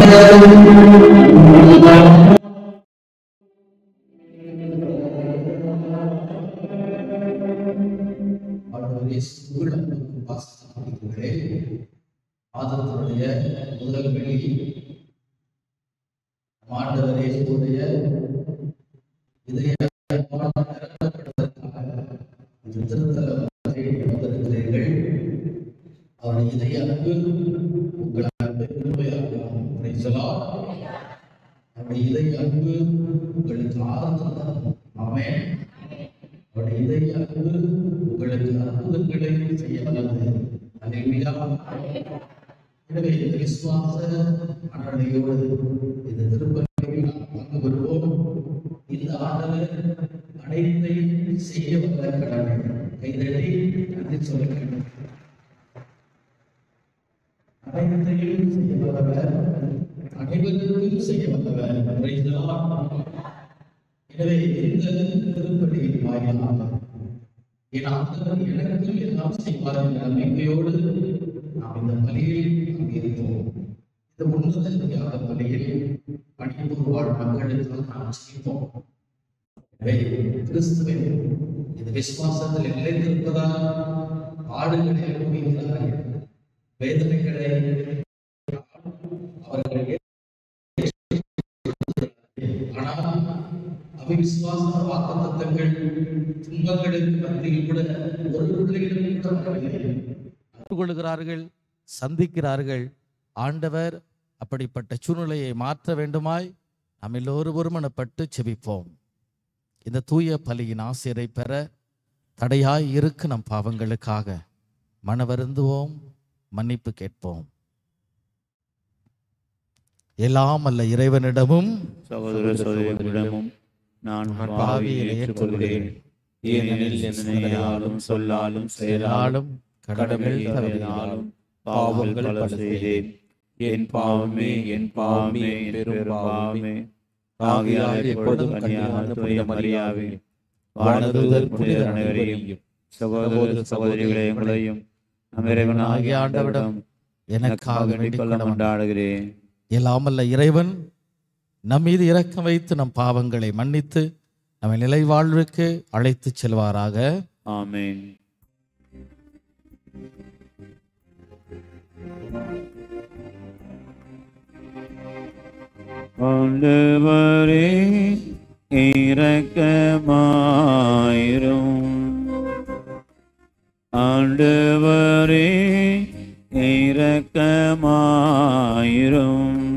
ஆண்டவரே சுகுணத்துக்கு வாசப்படுகிறே ஆதரத்துடைய முதல் வெளி ஆண்டவரே உடைய இதய நிரப்பப்படுவதற்காக இந்த திருத்தலம் தேடி வந்திருக்கிறீர்கள் அவருடைய இதய அன்பு உங்கள் அன்பை உண்மையாகும் Praise the Lord. அவருடைய இதய அன்பு உங்களுக்கு ஆறுதல் தரும் ஆமென் அவருடைய இதய அன்பு உங்களுக்கு அற்புதங்களை செய்ய வல்லது அல்லேலூயா எனவே இந்த விசுவாச அனடையோடு இந்த திருப்பலியில் நாம் பங்கு பெறுவோம் இந்த ஆண்டவர் அனைத்தையும் செய்ய வல்ல கடவுள் கைதட்டி நன்றி சொல்ல வேண்டும் அனைத்தையும் செய்ய வல்லவர் அனைவருக்கும் செய்ய வல்லவர் Praise the Lord. எனவே இந்த திருப்பலியின் வாயிலாக என் ஆண்டவர் எனக்கும் எல்லாம் செய்வார் என்ற நம்பிக்கையோடு நாம் இந்த பலியில் பங்கேற்போம் இந்த உன்னத தியாக பலியில் பணிபுர் வாழ் மக்களுக்கு நாம் செய்வோம் எனவே கிறிஸ்துவின் இந்த விசுவாசத்தில் நிலைத்திருப்பதால் பாடுகளை அனுபவிக்கிறார்கள் வேதனைகளை அவர்கள் ஆனால் அவிசுவாச வாக்குத்தத்தங்கள் துன்பங்களுக்கு மத்தியில் கூட ஒரு பிள்ளைகளும் கூட வரவில்லை கொள்கிறார்கள் சந்திக்கிறார்கள் ஆண்டவர் அப்படிப்பட்ட சூழ்நிலையை மாற்ற வேண்டுமாய் நாம் எல்லோரும் ஒருமனப்பட்டு செபிப்போம் இந்த தூய பலியின் ஆசிரியரை பெற தடையாய் இருக்கு நம் பாவங்களுக்காக மனவருந்துவோம் மன்னிப்பு கேட்போம் எல்லாம் அல்ல இறைவனிடமும் சகோதர சகோதரிகளிடமும் நான் பாவியை ஏற்றுக்கொள்கிறேன் ஏனெனில் சிந்தனையாலும் சொல்லாலும் செயலாலும் நாளும் கடமைகள் கடமைகள் தவறினாலும் பாவங்கள் பல செய்தேன் என் பாவமே என் பாவமே என் பெரும் பாவமே ஆகையால் எப்பொழுதும் கன்னியான துணை மரியாவே வானதூதர் புனித அனைவரையும் சகோதர சகோதரிகளை எங்களையும் நம் இறைவனாகிய ஆண்டவிடம் எனக்காக வேண்டிக் கொள்ள கொள்ள கொண்டாடுகிறேன் எல்லாமல்ல இறைவன் நம் மீது இரக்கம் வைத்து நம் பாவங்களை மன்னித்து நம்மை நிலை வாழ்வுக்கு அழைத்துச் செல்வாராக ஆமென் ஆண்டவரே இரக்கமாயிரும் ஆண்டவரே இரக்கமாயிரும்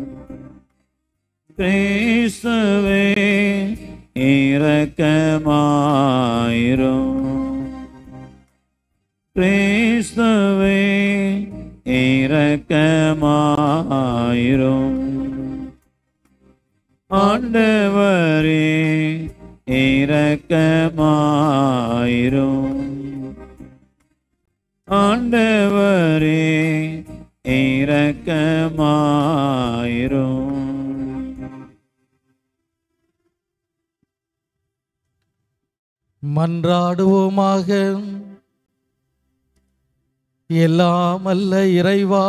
கிறிஸ்துவே இரக்கமாயிரும் கிறிஸ்துவே இரக்கமாயிரும் ஆண்டவரே இரக்கமாயிரும் ஆண்டவரே இரக்கமாயிரும் மன்றாடுவோமாக எல்லாம் அல்ல இறைவா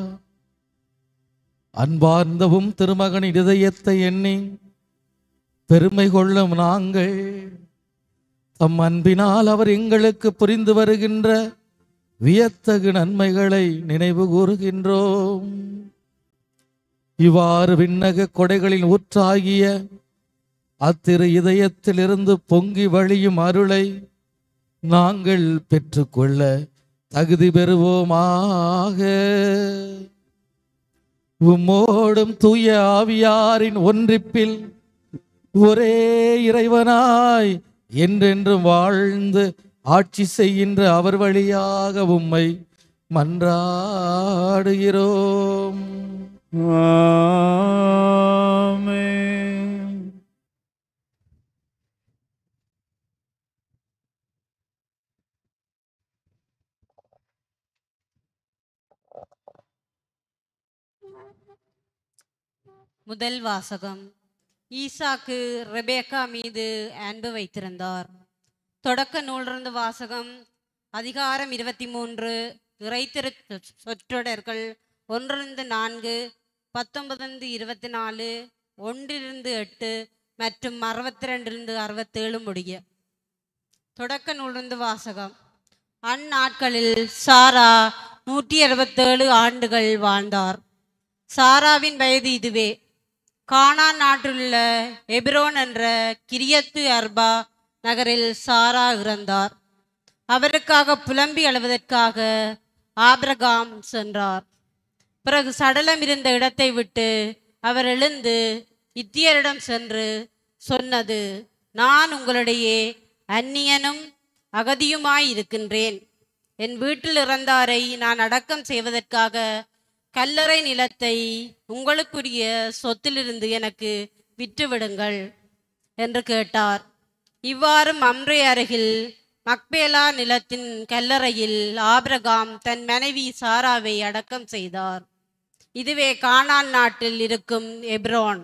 அன்பார்ந்தவும் திருமகன் இதயத்தை எண்ணி பெருமை கொள்ளும் நாங்கள் தம் அன்பினால் அவர் எங்களுக்கு புரிந்து வருகின்ற வியத்தகு நன்மைகளை நினைவு கூறுகின்றோம் இவ்வாறு விண்ணக கொடைகளின் ஊற்றாகிய அத்திரு இதயத்திலிருந்து பொங்கி வழியும் அருளை நாங்கள் பெற்றுக்கொள்ள தகுதி பெறுவோமாக உம்மோடும் தூய ஆவியாரின் ஒன்றிப்பில் ஒரே இறைவனாய் என்றென்றும் வாழ்ந்து ஆட்சி செய்கின்ற அவர் வழியாக உம்மை மன்றாடுகிறோம் ஆமென் முதல் வாசகம் ஈசாக்கு ரெபேக்கா மீது அன்பு வைத்திருந்தார் தொடக்க நூலிருந்து வாசகம் அதிகாரம் இருபத்தி மூன்று இறைத்திரு சொற்றொடர்கள் ஒன்றிருந்து நான்கு பத்தொன்பதிலிருந்து இருபத்தி நாலு ஒன்றிலிருந்து எட்டு மற்றும் அறுபத்தி ரெண்டிலிருந்து அறுபத்தேழு முடிய தொடக்க நூலிருந்து வாசகம் அந்நாட்களில் சாரா நூற்றி அறுபத்தேழு ஆண்டுகள் வாழ்ந்தார் சாராவின் வயது இதுவே கானான் நாட்டிலுள்ள எபிரோன் என்ற கிரியத்து அர்பா நகரில் சாரா இறந்தார் அவருக்காக புலம்பி அழுவதற்காக ஆபிரகாம் சென்றார் பிறகு சடலம் இருந்த இடத்தை விட்டு அவர் எழுந்து இத்தியரிடம் சென்று சொன்னது நான் உங்களிடையே அந்நியனும் அகதியுமாய் இருக்கின்றேன் என் வீட்டில் இறந்தாரை நான் அடக்கம் செய்வதற்காக கல்லறை நிலத்தை உங்களுக்குரிய சொத்திலிருந்து எனக்கு விற்றுவிடுங்கள் என்று கேட்டார் இவ்வாறு மம்ரே அருகில் மக்பேலா நிலத்தின் கல்லறையில் ஆபிரகாம் தன் மனைவி சாராவை அடக்கம் செய்தார் இதுவே கானான் நாட்டில் இருக்கும் எப்ரோன்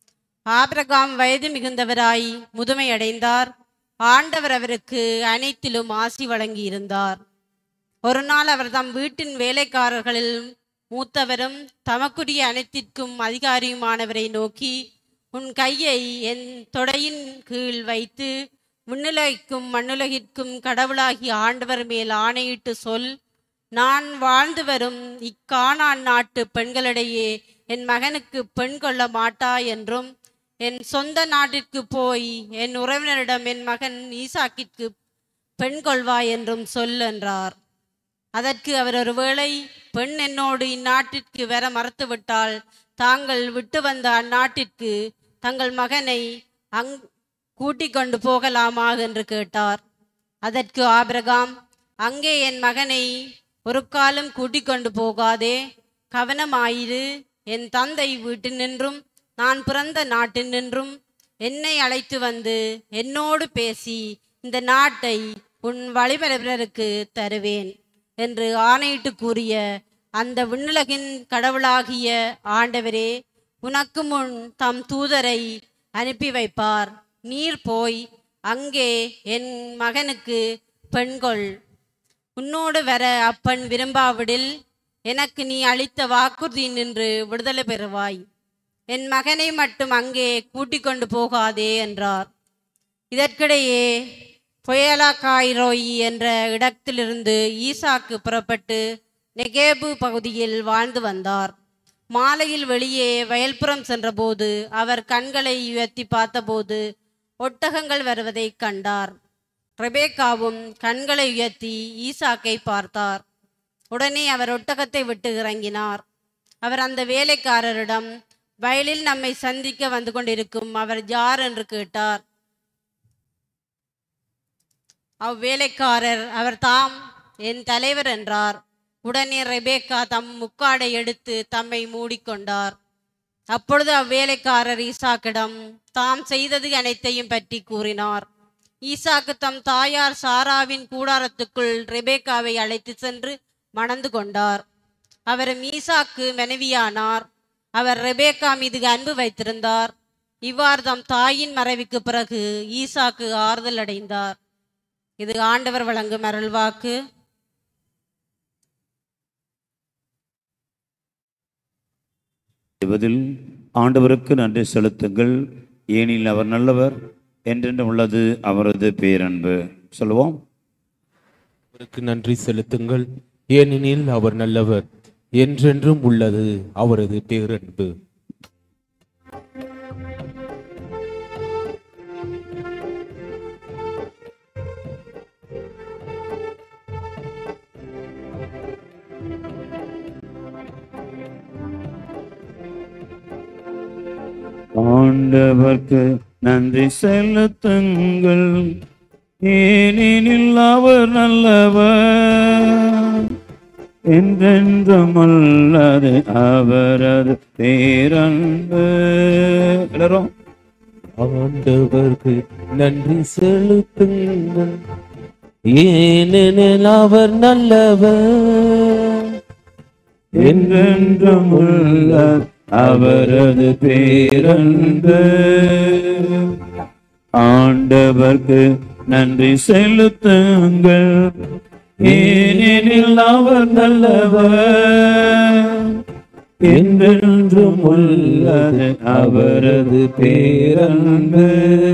ஆபிரகாம் வயது மிகுந்தவராய் முதுமையடைந்தார் ஆண்டவர் அவருக்கு அனைத்திலும் ஆசி வழங்கியிருந்தார் ஒரு நாள் அவர் தம் வீட்டின் வேலைக்காரர்களில் மூத்தவரும் தமக்குரிய அனைத்திற்கும் அதிகாரியுமானவரை நோக்கி உன் கையை என் தொடையின் கீழ் வைத்து விண்ணுலகிற்கும் மண்ணுலகிற்கும் கடவுளாகிய ஆண்டவர் மேல் ஆணையிட்டு சொல் நான் வாழ்ந்து வரும் இக்கானான் நாட்டு பெண்களிடையே என் மகனுக்கு பெண் கொள்ள மாட்டா என்றும் என் சொந்த நாட்டிற்கு போய் என் உறவினரிடம் என் மகன் ஈசாக்கிற்கு பெண் கொள்வாய் என்றும் சொல் என்றார் அதற்கு அவர் ஒருவேளை பெண் என்னோடு இந்நாட்டிற்கு வர மறுத்துவிட்டால் தாங்கள் விட்டு வந்த அந்நாட்டிற்கு தங்கள் மகனை அங் கூட்டிக் கொண்டு போகலாமா என்று கேட்டார் அதற்கு ஆபிரகாம் அங்கே என் மகனை ஒரு காலம் கூட்டிக் கொண்டு போகாதே கவனமாயிரு என் தந்தை வீட்டினின்றும் நான் பிறந்த நாட்டினின்றும் என்னை அழைத்து வந்து என்னோடு பேசி இந்த நாட்டை உன் வழிபரப்பினருக்கு தருவேன் என்று ஆணையிட்டு கூறிய அந்த விண்ணுலகின் கடவுளாகிய ஆண்டவரே உனக்கு முன் தம் தூதரை அனுப்பி வைப்பார் நீர் போய் அங்கே என் மகனுக்கு பெண்கொள் உன்னோடு வர அப்பன் விரும்பாவிடில் எனக்கு நீ அளித்த வாக்குறுதி நின்று விடுதலை பெறுவாய் என் மகனை மட்டும் அங்கே கூட்டிக் கொண்டு போகாதே என்றார் இதற்கிடையே பொயலா காய்ரோயி என்ற இடத்திலிருந்து ஈசாக்கு புறப்பட்டு நெகேபு பகுதியில் வாழ்ந்து வந்தார் மாலையில் வெளியே வயல்புறம் சென்றபோது அவர் கண்களை உயர்த்தி பார்த்தபோது ஒட்டகங்கள் வருவதைக் கண்டார் ரெபேக்காவும் கண்களை உயர்த்தி ஈசாக்கை பார்த்தார் உடனே அவர் ஒட்டகத்தை விட்டு இறங்கினார் அவர் அந்த வேலைக்காரரிடம் வயலில் நம்மை சந்திக்க வந்து கொண்டிருக்கும் அவர் யார் என்று கேட்டார் அவ்வேலைக்காரர் அவர் தாம் என் தலைவர் என்றார் உடனே ரெபேக்கா தம் முக்காடை எடுத்து தம்மை மூடிக்கொண்டார் அப்பொழுது அவ்வேலைக்காரர் ஈசாக்கிடம் தாம் செய்தது அனைத்தையும் பற்றி கூறினார் ஈசாக்கு தம் தாயார் சாராவின் கூடாரத்துக்குள் ரெபேக்காவை அழைத்து சென்று மணந்து கொண்டார் அவர் ஈசாக்கு மனைவியானார் அவர் ரெபேக்கா மீது அன்பு வைத்திருந்தார் இவ்வாறு தம் தாயின் மறைவுக்கு பிறகு ஈசாக்கு ஆறுதல் அடைந்தார் இது ஆண்டவர் வழங்கும் அருள்வாக்கு பதில் ஆண்டவருக்கு நன்றி செலுத்துங்கள் ஏனில் அவர் நல்லவர் என்றென்றும் உள்ளது அவரது பேரன்பு சொல்லுவோம் அவருக்கு நன்றி செலுத்துங்கள் ஏனெனில் அவர் நல்லவர் என்றென்றும் உள்ளது அவரது பேரன்பு ஆண்டவர்க்கு நன்றி செலுத்துங்கள் ஏனெனில் அவர் நல்லவர் என்றென்றும் அல்லது அவரது பேரன்பு எல்லாரும் ஆண்டவருக்கு நன்றி செலுத்துங்கள் ஏனெனில் அவர் நல்லவர் என்றென்றும் உள்ள அவரது பேரன்பு ஆண்டவர்க்கு நன்றி செலுத்துங்கள் ஏனெனில் அவர் நல்லவர் என்றென்றும் உள்ளது அவரது பேரன்பு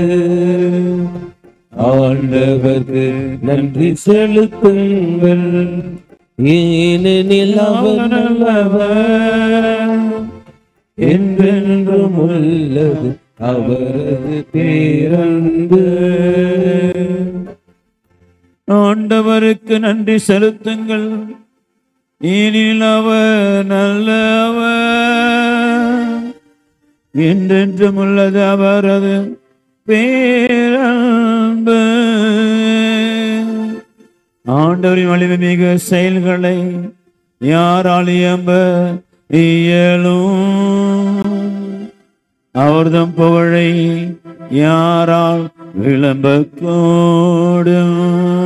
ஆண்டவர்க்கு நன்றி செலுத்துங்கள் ஏனெனில் அவர் நல்லவர் என்றென்றும் உள்ளது அவரது பேரன்பு ஆண்டவருக்கு நன்றி செலுத்துங்கள் ஏனில் அவர் நல்லவர் என்றென்றும் உள்ளது அவரது பேரன்பு ஆண்டவரின் வலிமை மிக செயல்களை யாரால் இயம்ப இயலும் அவர்தம் புகழை யாரால் விளம்பக்கூடும்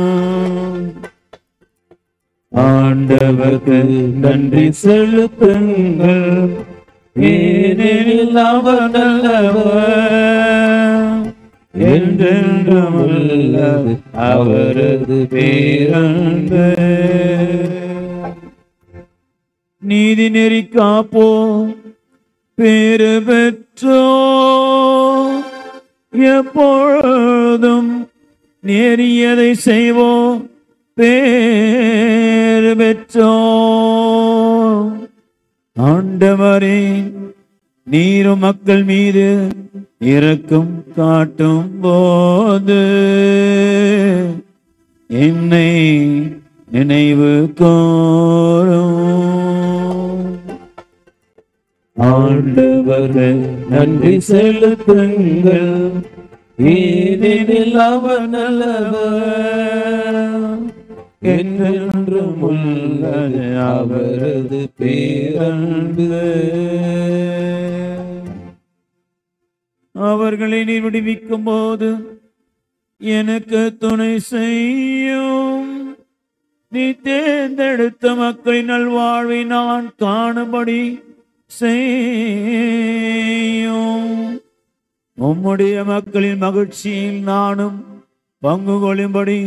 ஆண்டவர்க்கு நன்றி செலுத்துங்கள் ஏனெனில் அவர் நல்லவர் என்றென்றும் உள்ளது அவரது பேரன்பு நீதி நெறி காப்போ பேரு பெற்றோ எப்பொழுதும் நேரியதை செய்வோம் பேரு பெற்றோ ஆண்டவரே நீரும் மக்கள் மீது இரக்கம் காட்டும் போது என்னை நினைவு கோரும் ஆண்டவர்கள் நன்றி செலுத்துங்கள் ஏனெனில் அவர் நல்லவர் என்றென்றும் உள்ளது அவரது பேரன்பு அவர்களை நீர் விடுவிக்கும் போது எனக்கு துணை செய்யும் நீ தேர்ந்தெடுத்த மக்களின் நல்வாழ்வை நான் காணும்படி செய்யும் உம்முடைய மக்களின் மகிழ்ச்சியில் நானும் பங்கு கொள்ளும்படி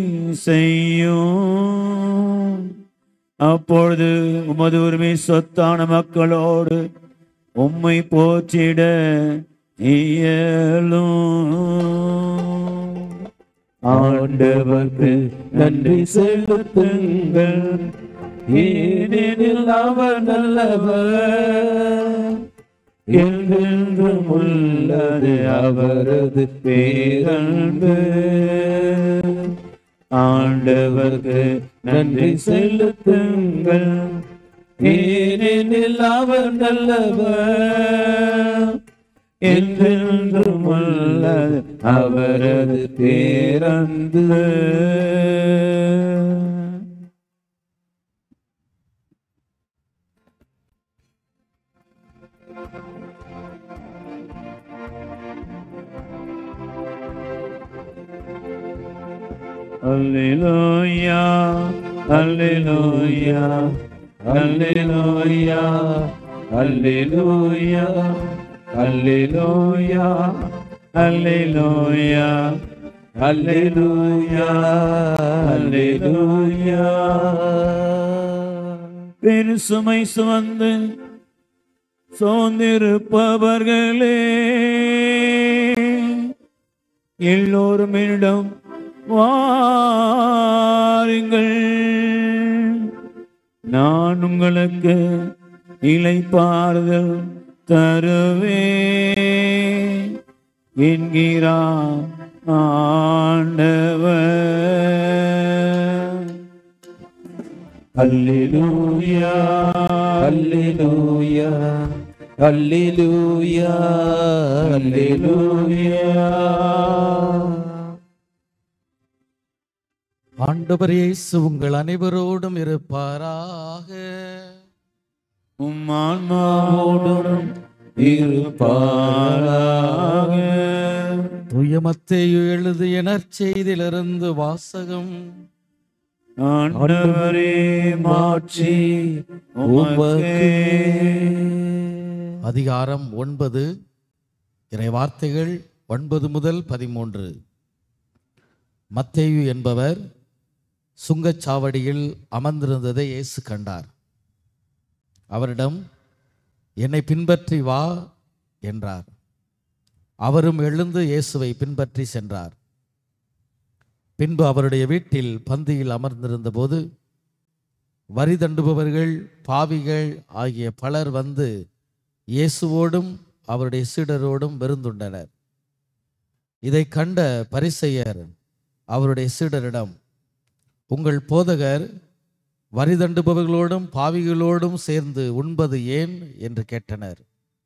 செய்யும் அப்பொழுது உமது உரிமை சொத்தான மக்களோடு உம்மை போற்றிட இயலும் ஆண்டவர்க்கு நன்றி செலுத்துங்கள் ஏனெனில் அவர் நல்லவர் என்றென்றும் உள்ளது அவரது பேரன்பு ஆண்டவர்க்கு நன்றி செலுத்துங்கள் ஏனெனில் அவர் நல்லவர் என்றென்றும் உள்ளது அவரது பேரன்பு அல்லேலூயா அல்லேலூயா அல்லேலூயா அல்லேலூயா அல்லேலூயா அல்லேலூயா அல்லேலூயா அல்லேலூயா பெரு சுமை சுமந்து சோர்ந்திருப்பவர்களே எல்லோரும் என்னிடம் வாருங்கள் நான் உங்களுக்கு இளைப்பாறுதல் தருவே என்கிறார் ஆண்டவர் அல்லேலூயா அல்லேலூயா அல்லேலூயா அல்லேலூயா ஆண்டவர் இயேசு உங்கள் அனைவரோடும் இருப்பாராக உம் ஆன்மாவோடும் இருப்பாராக தூய மத்தேயு எழுதிய நற்செய்தியிலிருந்து வாசகம் ஆண்டவரே மாட்சி உமக்கே அதிகாரம் ஒன்பது இறை வார்த்தைகள் ஒன்பது முதல் பதிமூன்று மத்தேயு என்பவர் சுங்கச்சாவடியில் அமர்ந்திருந்ததை இயேசு கண்டார் அவரிடம் என்னை பின்பற்றி வா என்றார் அவரும் எழுந்து இயேசுவை பின்பற்றி சென்றார் பின்பு அவருடைய வீட்டில் பந்தியில் அமர்ந்திருந்தபோது வரி தண்டுபவர்கள் பாவிகள் ஆகிய பலர் வந்து இயேசுவோடும் அவருடைய சீடரோடும் விருந்துண்டனர் இதை கண்ட பரிசெயர் அவருடைய சீடரிடம் உங்கள் போதகர் வரி தண்டுபவர்களோடும் பாவிகளோடும் சேர்ந்து உண்பது ஏன் என்று கேட்டனர்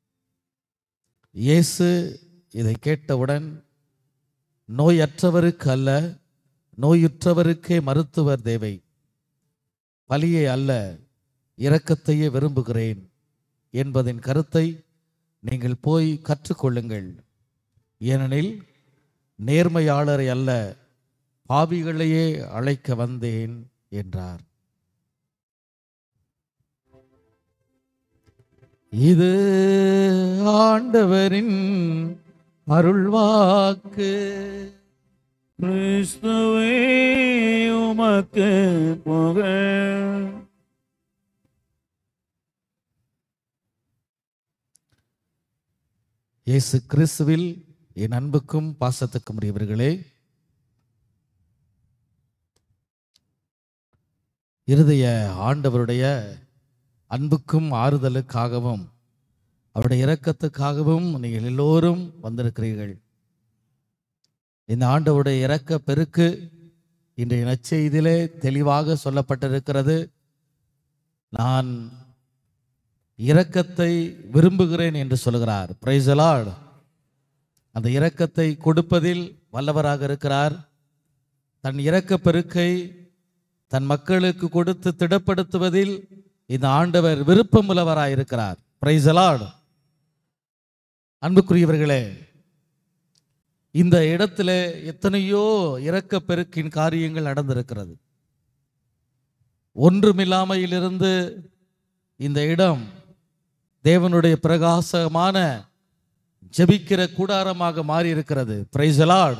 இயேசு இதை கேட்டவுடன் நோயற்றவருக்கு அல்ல நோயுற்றவருக்கே மருத்துவர் தேவை பலியை அல்ல இரக்கத்தையே விரும்புகிறேன் என்பதின் கருத்தை நீங்கள் போய் கற்றுக்கொள்ளுங்கள் ஏனெனில் நேர்மையாளரை அல்ல பாவிகளையே அழைக்க வந்தேன் என்றார் இது ஆண்டவரின் அருள்வாக்கு கிறிஸ்துவே உமக்கு புகழ் இயேசு கிறிஸ்துவில் என் அன்புக்கும் பாசத்துக்கும் உரியவர்களே இருதய ஆண்டவருடைய அன்புக்கும் ஆறுதலுக்காகவும் அவருடைய இரக்கத்துக்காகவும் நீங்கள் எல்லோரும் வந்திருக்கிறீர்கள் இந்த ஆண்டவருடைய இரக்க பெருக்கு இன்றைய நற்செய்தியிலே தெளிவாக சொல்லப்பட்டிருக்கிறது நான் இரக்கத்தை விரும்புகிறேன் என்று சொல்கிறார் பிரைசலாட் அந்த இரக்கத்தை கொடுப்பதில் வல்லவராக இருக்கிறார் தன் இரக்க பெருக்கை தன் மக்களுக்கு கொடுத்து திடப்படுத்துவதில் இந்த ஆண்டவர் விருப்பமுள்ளவராய் இருக்கிறார் பிரைசலாட் அன்புக்குரியவர்களே இந்த இடத்துல எத்தனையோ இரக்க பெருக்கின் காரியங்கள் நடந்திருக்கிறது ஒன்றுமில்லாமையிலிருந்து இந்த இடம் தேவனுடைய பிரகாசமான ஜெபிக்கிற கூடாரமாக மாறி இருக்கிறது பிரைசலாட்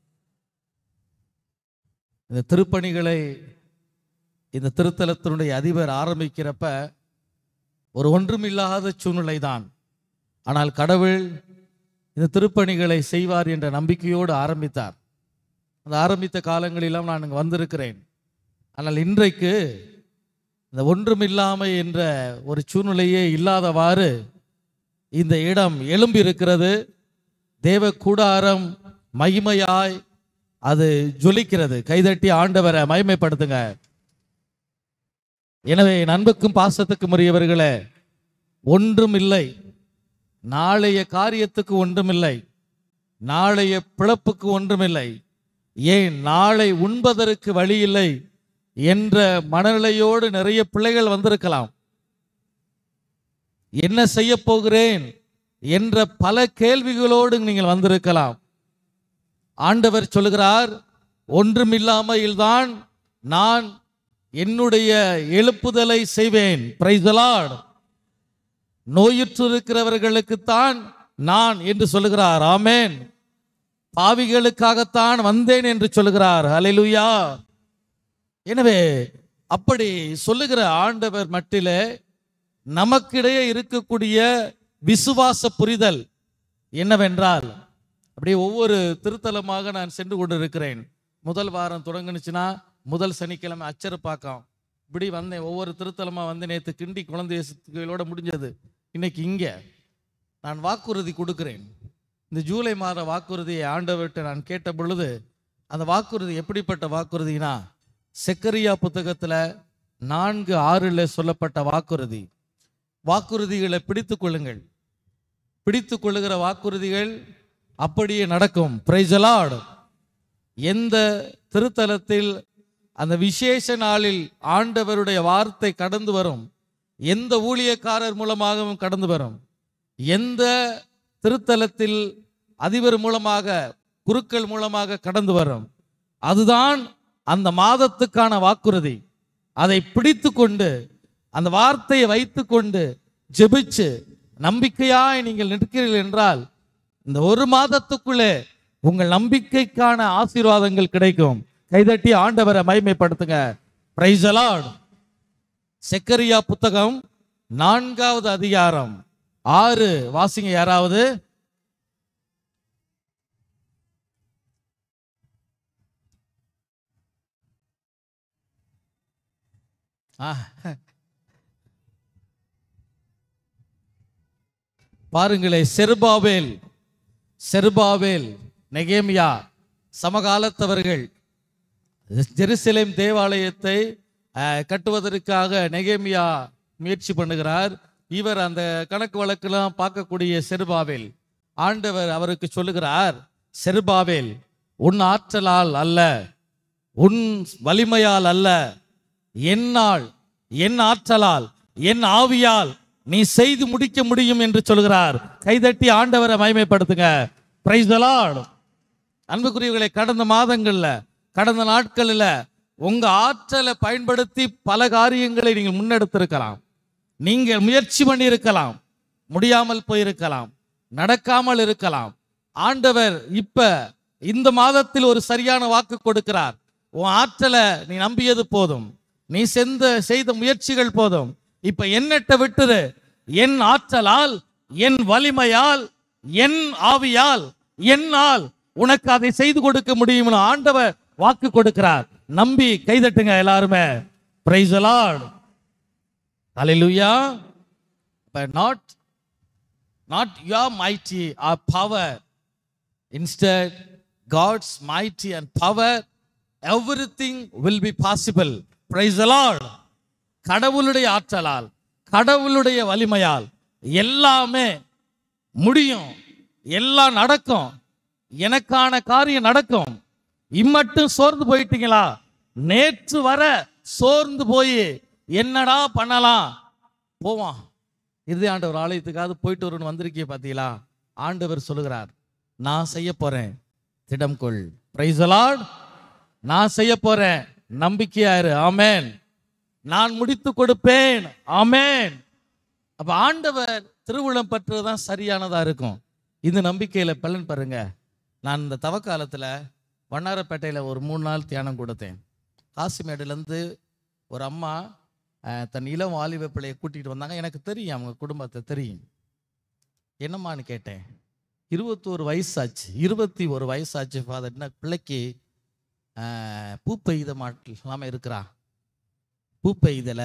இந்த திருப்பணிகளை இந்த திருத்தலத்தினுடைய அதிபர் ஆரம்பிக்கிறப்ப ஒரு ஒன்றுமில்லாத சூழ்நிலை தான் ஆனால் கடவுள் இந்த திருப்பணிகளை செய்வார் என்ற நம்பிக்கையோடு ஆரம்பித்தார் அந்த ஆரம்பித்த காலங்களிலும் நான் இங்கு வந்திருக்கிறேன் ஆனால் இன்றைக்கு இந்த ஒன்றுமில்லாமை என்ற ஒரு சூழ்நிலையே இல்லாதவாறு இந்த இடம் எழும்பி இருக்கிறது தேவ கூடாரம் மகிமையாய் அது ஜொலிக்கிறது கைதட்டி ஆண்டவரை மகிமைப்படுத்துங்க எனவே என் அன்புக்கும் பாசத்துக்கும் உரியவர்களே ஒன்றும் இல்லை நாளைய காரியத்துக்கு ஒன்றுமில்லை நாளைய பிழப்புக்கு ஒன்றுமில்லை ஏன் நாளை உண்பதற்கு வழி இல்லை என்ற மனநிலையோடு நிறைய பிள்ளைகள் வந்திருக்கலாம் என்ன செய்ய போகிறேன் என்ற பல கேள்விகளோடு நீங்கள் வந்திருக்கலாம் ஆண்டவர் சொல்கிறார் ஒன்றுமில்லாமையில்தான் நான் என்னுடைய எழுப்புதலை செய்வேன் பிரைசலாட் நோயுற்று இருக்கிறவர்களுக்குத்தான் நான் என்று சொல்லுகிறார் ஆமேன் பாவிகளுக்காகத்தான் வந்தேன் என்று சொல்லுகிறார் ஹalleluya எனவே அப்படி சொல்லுகிற ஆண்டவர் மட்டிலே நமக்கிடையே இருக்கக்கூடிய விசுவாச புரிதல் என்னவென்றால் அப்படியே ஒவ்வொரு திருத்தலமாக நான் சென்று கொண்டு இருக்கிறேன் முதல் வாரம் தொடங்குனுச்சுன்னா முதல் சனிக்கிழமை அச்சரப்பாக்கம் இப்படி வந்தேன் ஒவ்வொரு திருத்தலமா வந்து நேற்று கிண்டி குழந்தைகளோட முடிஞ்சது இன்னைக்கு இங்க நான் வாக்குறுதி கொடுக்கிறேன் இந்த ஜூலை மாத வாக்குறுதியை ஆண்டவர்கிட்ட நான் கேட்ட பொழுது அந்த வாக்குறுதி எப்படிப்பட்ட வாக்குறுதினா செக்கரியா புத்தகத்துல நான்கு ஆறுல சொல்லப்பட்ட வாக்குறுதி வாக்குறுதிகளை பிடித்து கொள்ளுங்கள் பிடித்து கொள்ளுகிற வாக்குறுதிகள் அப்படியே நடக்கும் பிரைசலாட் எந்த திருத்தலத்தில் அந்த விசேஷ நாளில் ஆண்டவருடைய வார்த்தை கடந்து வரும் எந்த ஊழியக்காரர் மூலமாகவும் கடந்து வரும் எந்த திருத்தலத்தில் அதிபர் மூலமாக குருக்கள் மூலமாக கடந்து வரும் அதுதான் அந்த மாதத்துக்கான வாக்குறுதி அதை பிடித்து கொண்டு அந்த வார்த்தையை வைத்துக்கொண்டு ஜெபிச்சு நம்பிக்கையாய் நீங்கள் நிற்கிறீர்கள் என்றால் இந்த ஒரு மாதத்துக்குள்ளே உங்கள் நம்பிக்கைக்கான ஆசீர்வாதங்கள் கிடைக்கும் கைதட்டி ஆண்டவரை மகிமைப்படுத்துங்க பிரைஸ் அலாட் செக்கரியா புத்தகம் நான்காவது அதிகாரம் ஆறு வாசிங்க யாராவது ஆ. பாருங்களே செருபாவேல் செருபாவேல் நெகேமியா சமகாலத்தவர்கள் ஜெருசலேம் தேவாலயத்தை அஹ், கட்டுவதற்காக நெகேமியா முயற்சி பண்ணுகிறார் இவர் அந்த கணக்கு வழக்கெல்லாம் பார்க்கக்கூடிய செருபாவேல் ஆண்டவர் அவருக்கு சொல்லுகிறார் செருபாவேல் உன் ஆற்றலால் அல்ல உன் வலிமையால் அல்ல என்னால் என் ஆற்றலால் என் ஆவியால் நீ செய்து முடிக்க முடியும் என்று சொல்கிறார் கைதட்டி ஆண்டவரை மகிமைப்படுத்துங்க பிரைஸ் அன்புக்குரியவர்களை கடந்த மாதங்கள்ல கடந்த நாட்களில் உங்க ஆற்றலை பயன்படுத்தி பல காரியங்களை நீங்கள் முன்னெடுத்திருக்கலாம் நீங்க முயற்சி பண்ணியிருக்கலாம் முடியாமல் போயிருக்கலாம் நடக்காமல் இருக்கலாம் ஆண்டவர் இப்ப இந்த மாதத்தில் ஒரு சரியான வாக்கு கொடுக்கிறார் உன் ஆற்றலை நீ நம்பியது போதும் நீ செந்த செய்த முயற்சிகள் போதும் இப்ப என்னட்ட விட்டுரு என் ஆற்றலால் என் வலிமையால் என் ஆவியால் என்னால் உனக்கு அதை செய்து கொடுக்க முடியும்னு ஆண்டவர் வாக்கு கொடுக்கிறார் நம்பி கைதட்டுங்க எல்லாருமே praise Lord hallelujah but not not your mighty or power instead god's mighty and power everything will be possible praise the lord கடவுளுடைய ஆற்றலால் கடவுளுடைய வலிமையால் எல்லாமே முடியும் எல்லாம் நடக்கும் எனக்கான காரியம் நடக்கும் இம்மட்டும் சோர்ந்து போயிட்டீங்களா நேற்று வர சோர்ந்து போய் என்னடா பண்ணலாம் போவான் இறுதி ஆண்டவர் ஆலயத்துக்காவது போயிட்டு வரும்னு வந்திருக்கீங்க பார்த்தீங்களா ஆண்டவர் சொல்லுகிறார் நான் செய்ய போறேன் திடம் கொள் பிரைஸ் நான் செய்ய போறேன் நம்பிக்கையாயிரு ஆமென் நான் முடித்து கொடுப்பேன் ஆமென் அப்ப ஆண்டவர் திருவுளம் பற்றுதான் சரியானதா இருக்கும் இந்த நம்பிக்கையில பலன் பாருங்க நான் இந்த தவக்காலத்துல வண்ணாரப்பேட்டையில ஒரு மூணு நாள் தியானம் கொடுத்தேன் காசிமேடுலேருந்து ஒரு அம்மா அஹ், தன் இளம் வாலிப பிள்ளையை கூட்டிகிட்டு வந்தாங்க எனக்கு தெரியும் அவங்க குடும்பத்தை தெரியும் என்னம்மான்னு கேட்டேன் இருபத்தோரு வயசாச்சு இருபத்தி ஒரு வயசாச்சு ஃபாதர் என்ன பிள்ளைக்கு அஹ், பூ பெய்த மாட்டில்லாமல் இருக்கிறா பூ பெய்தல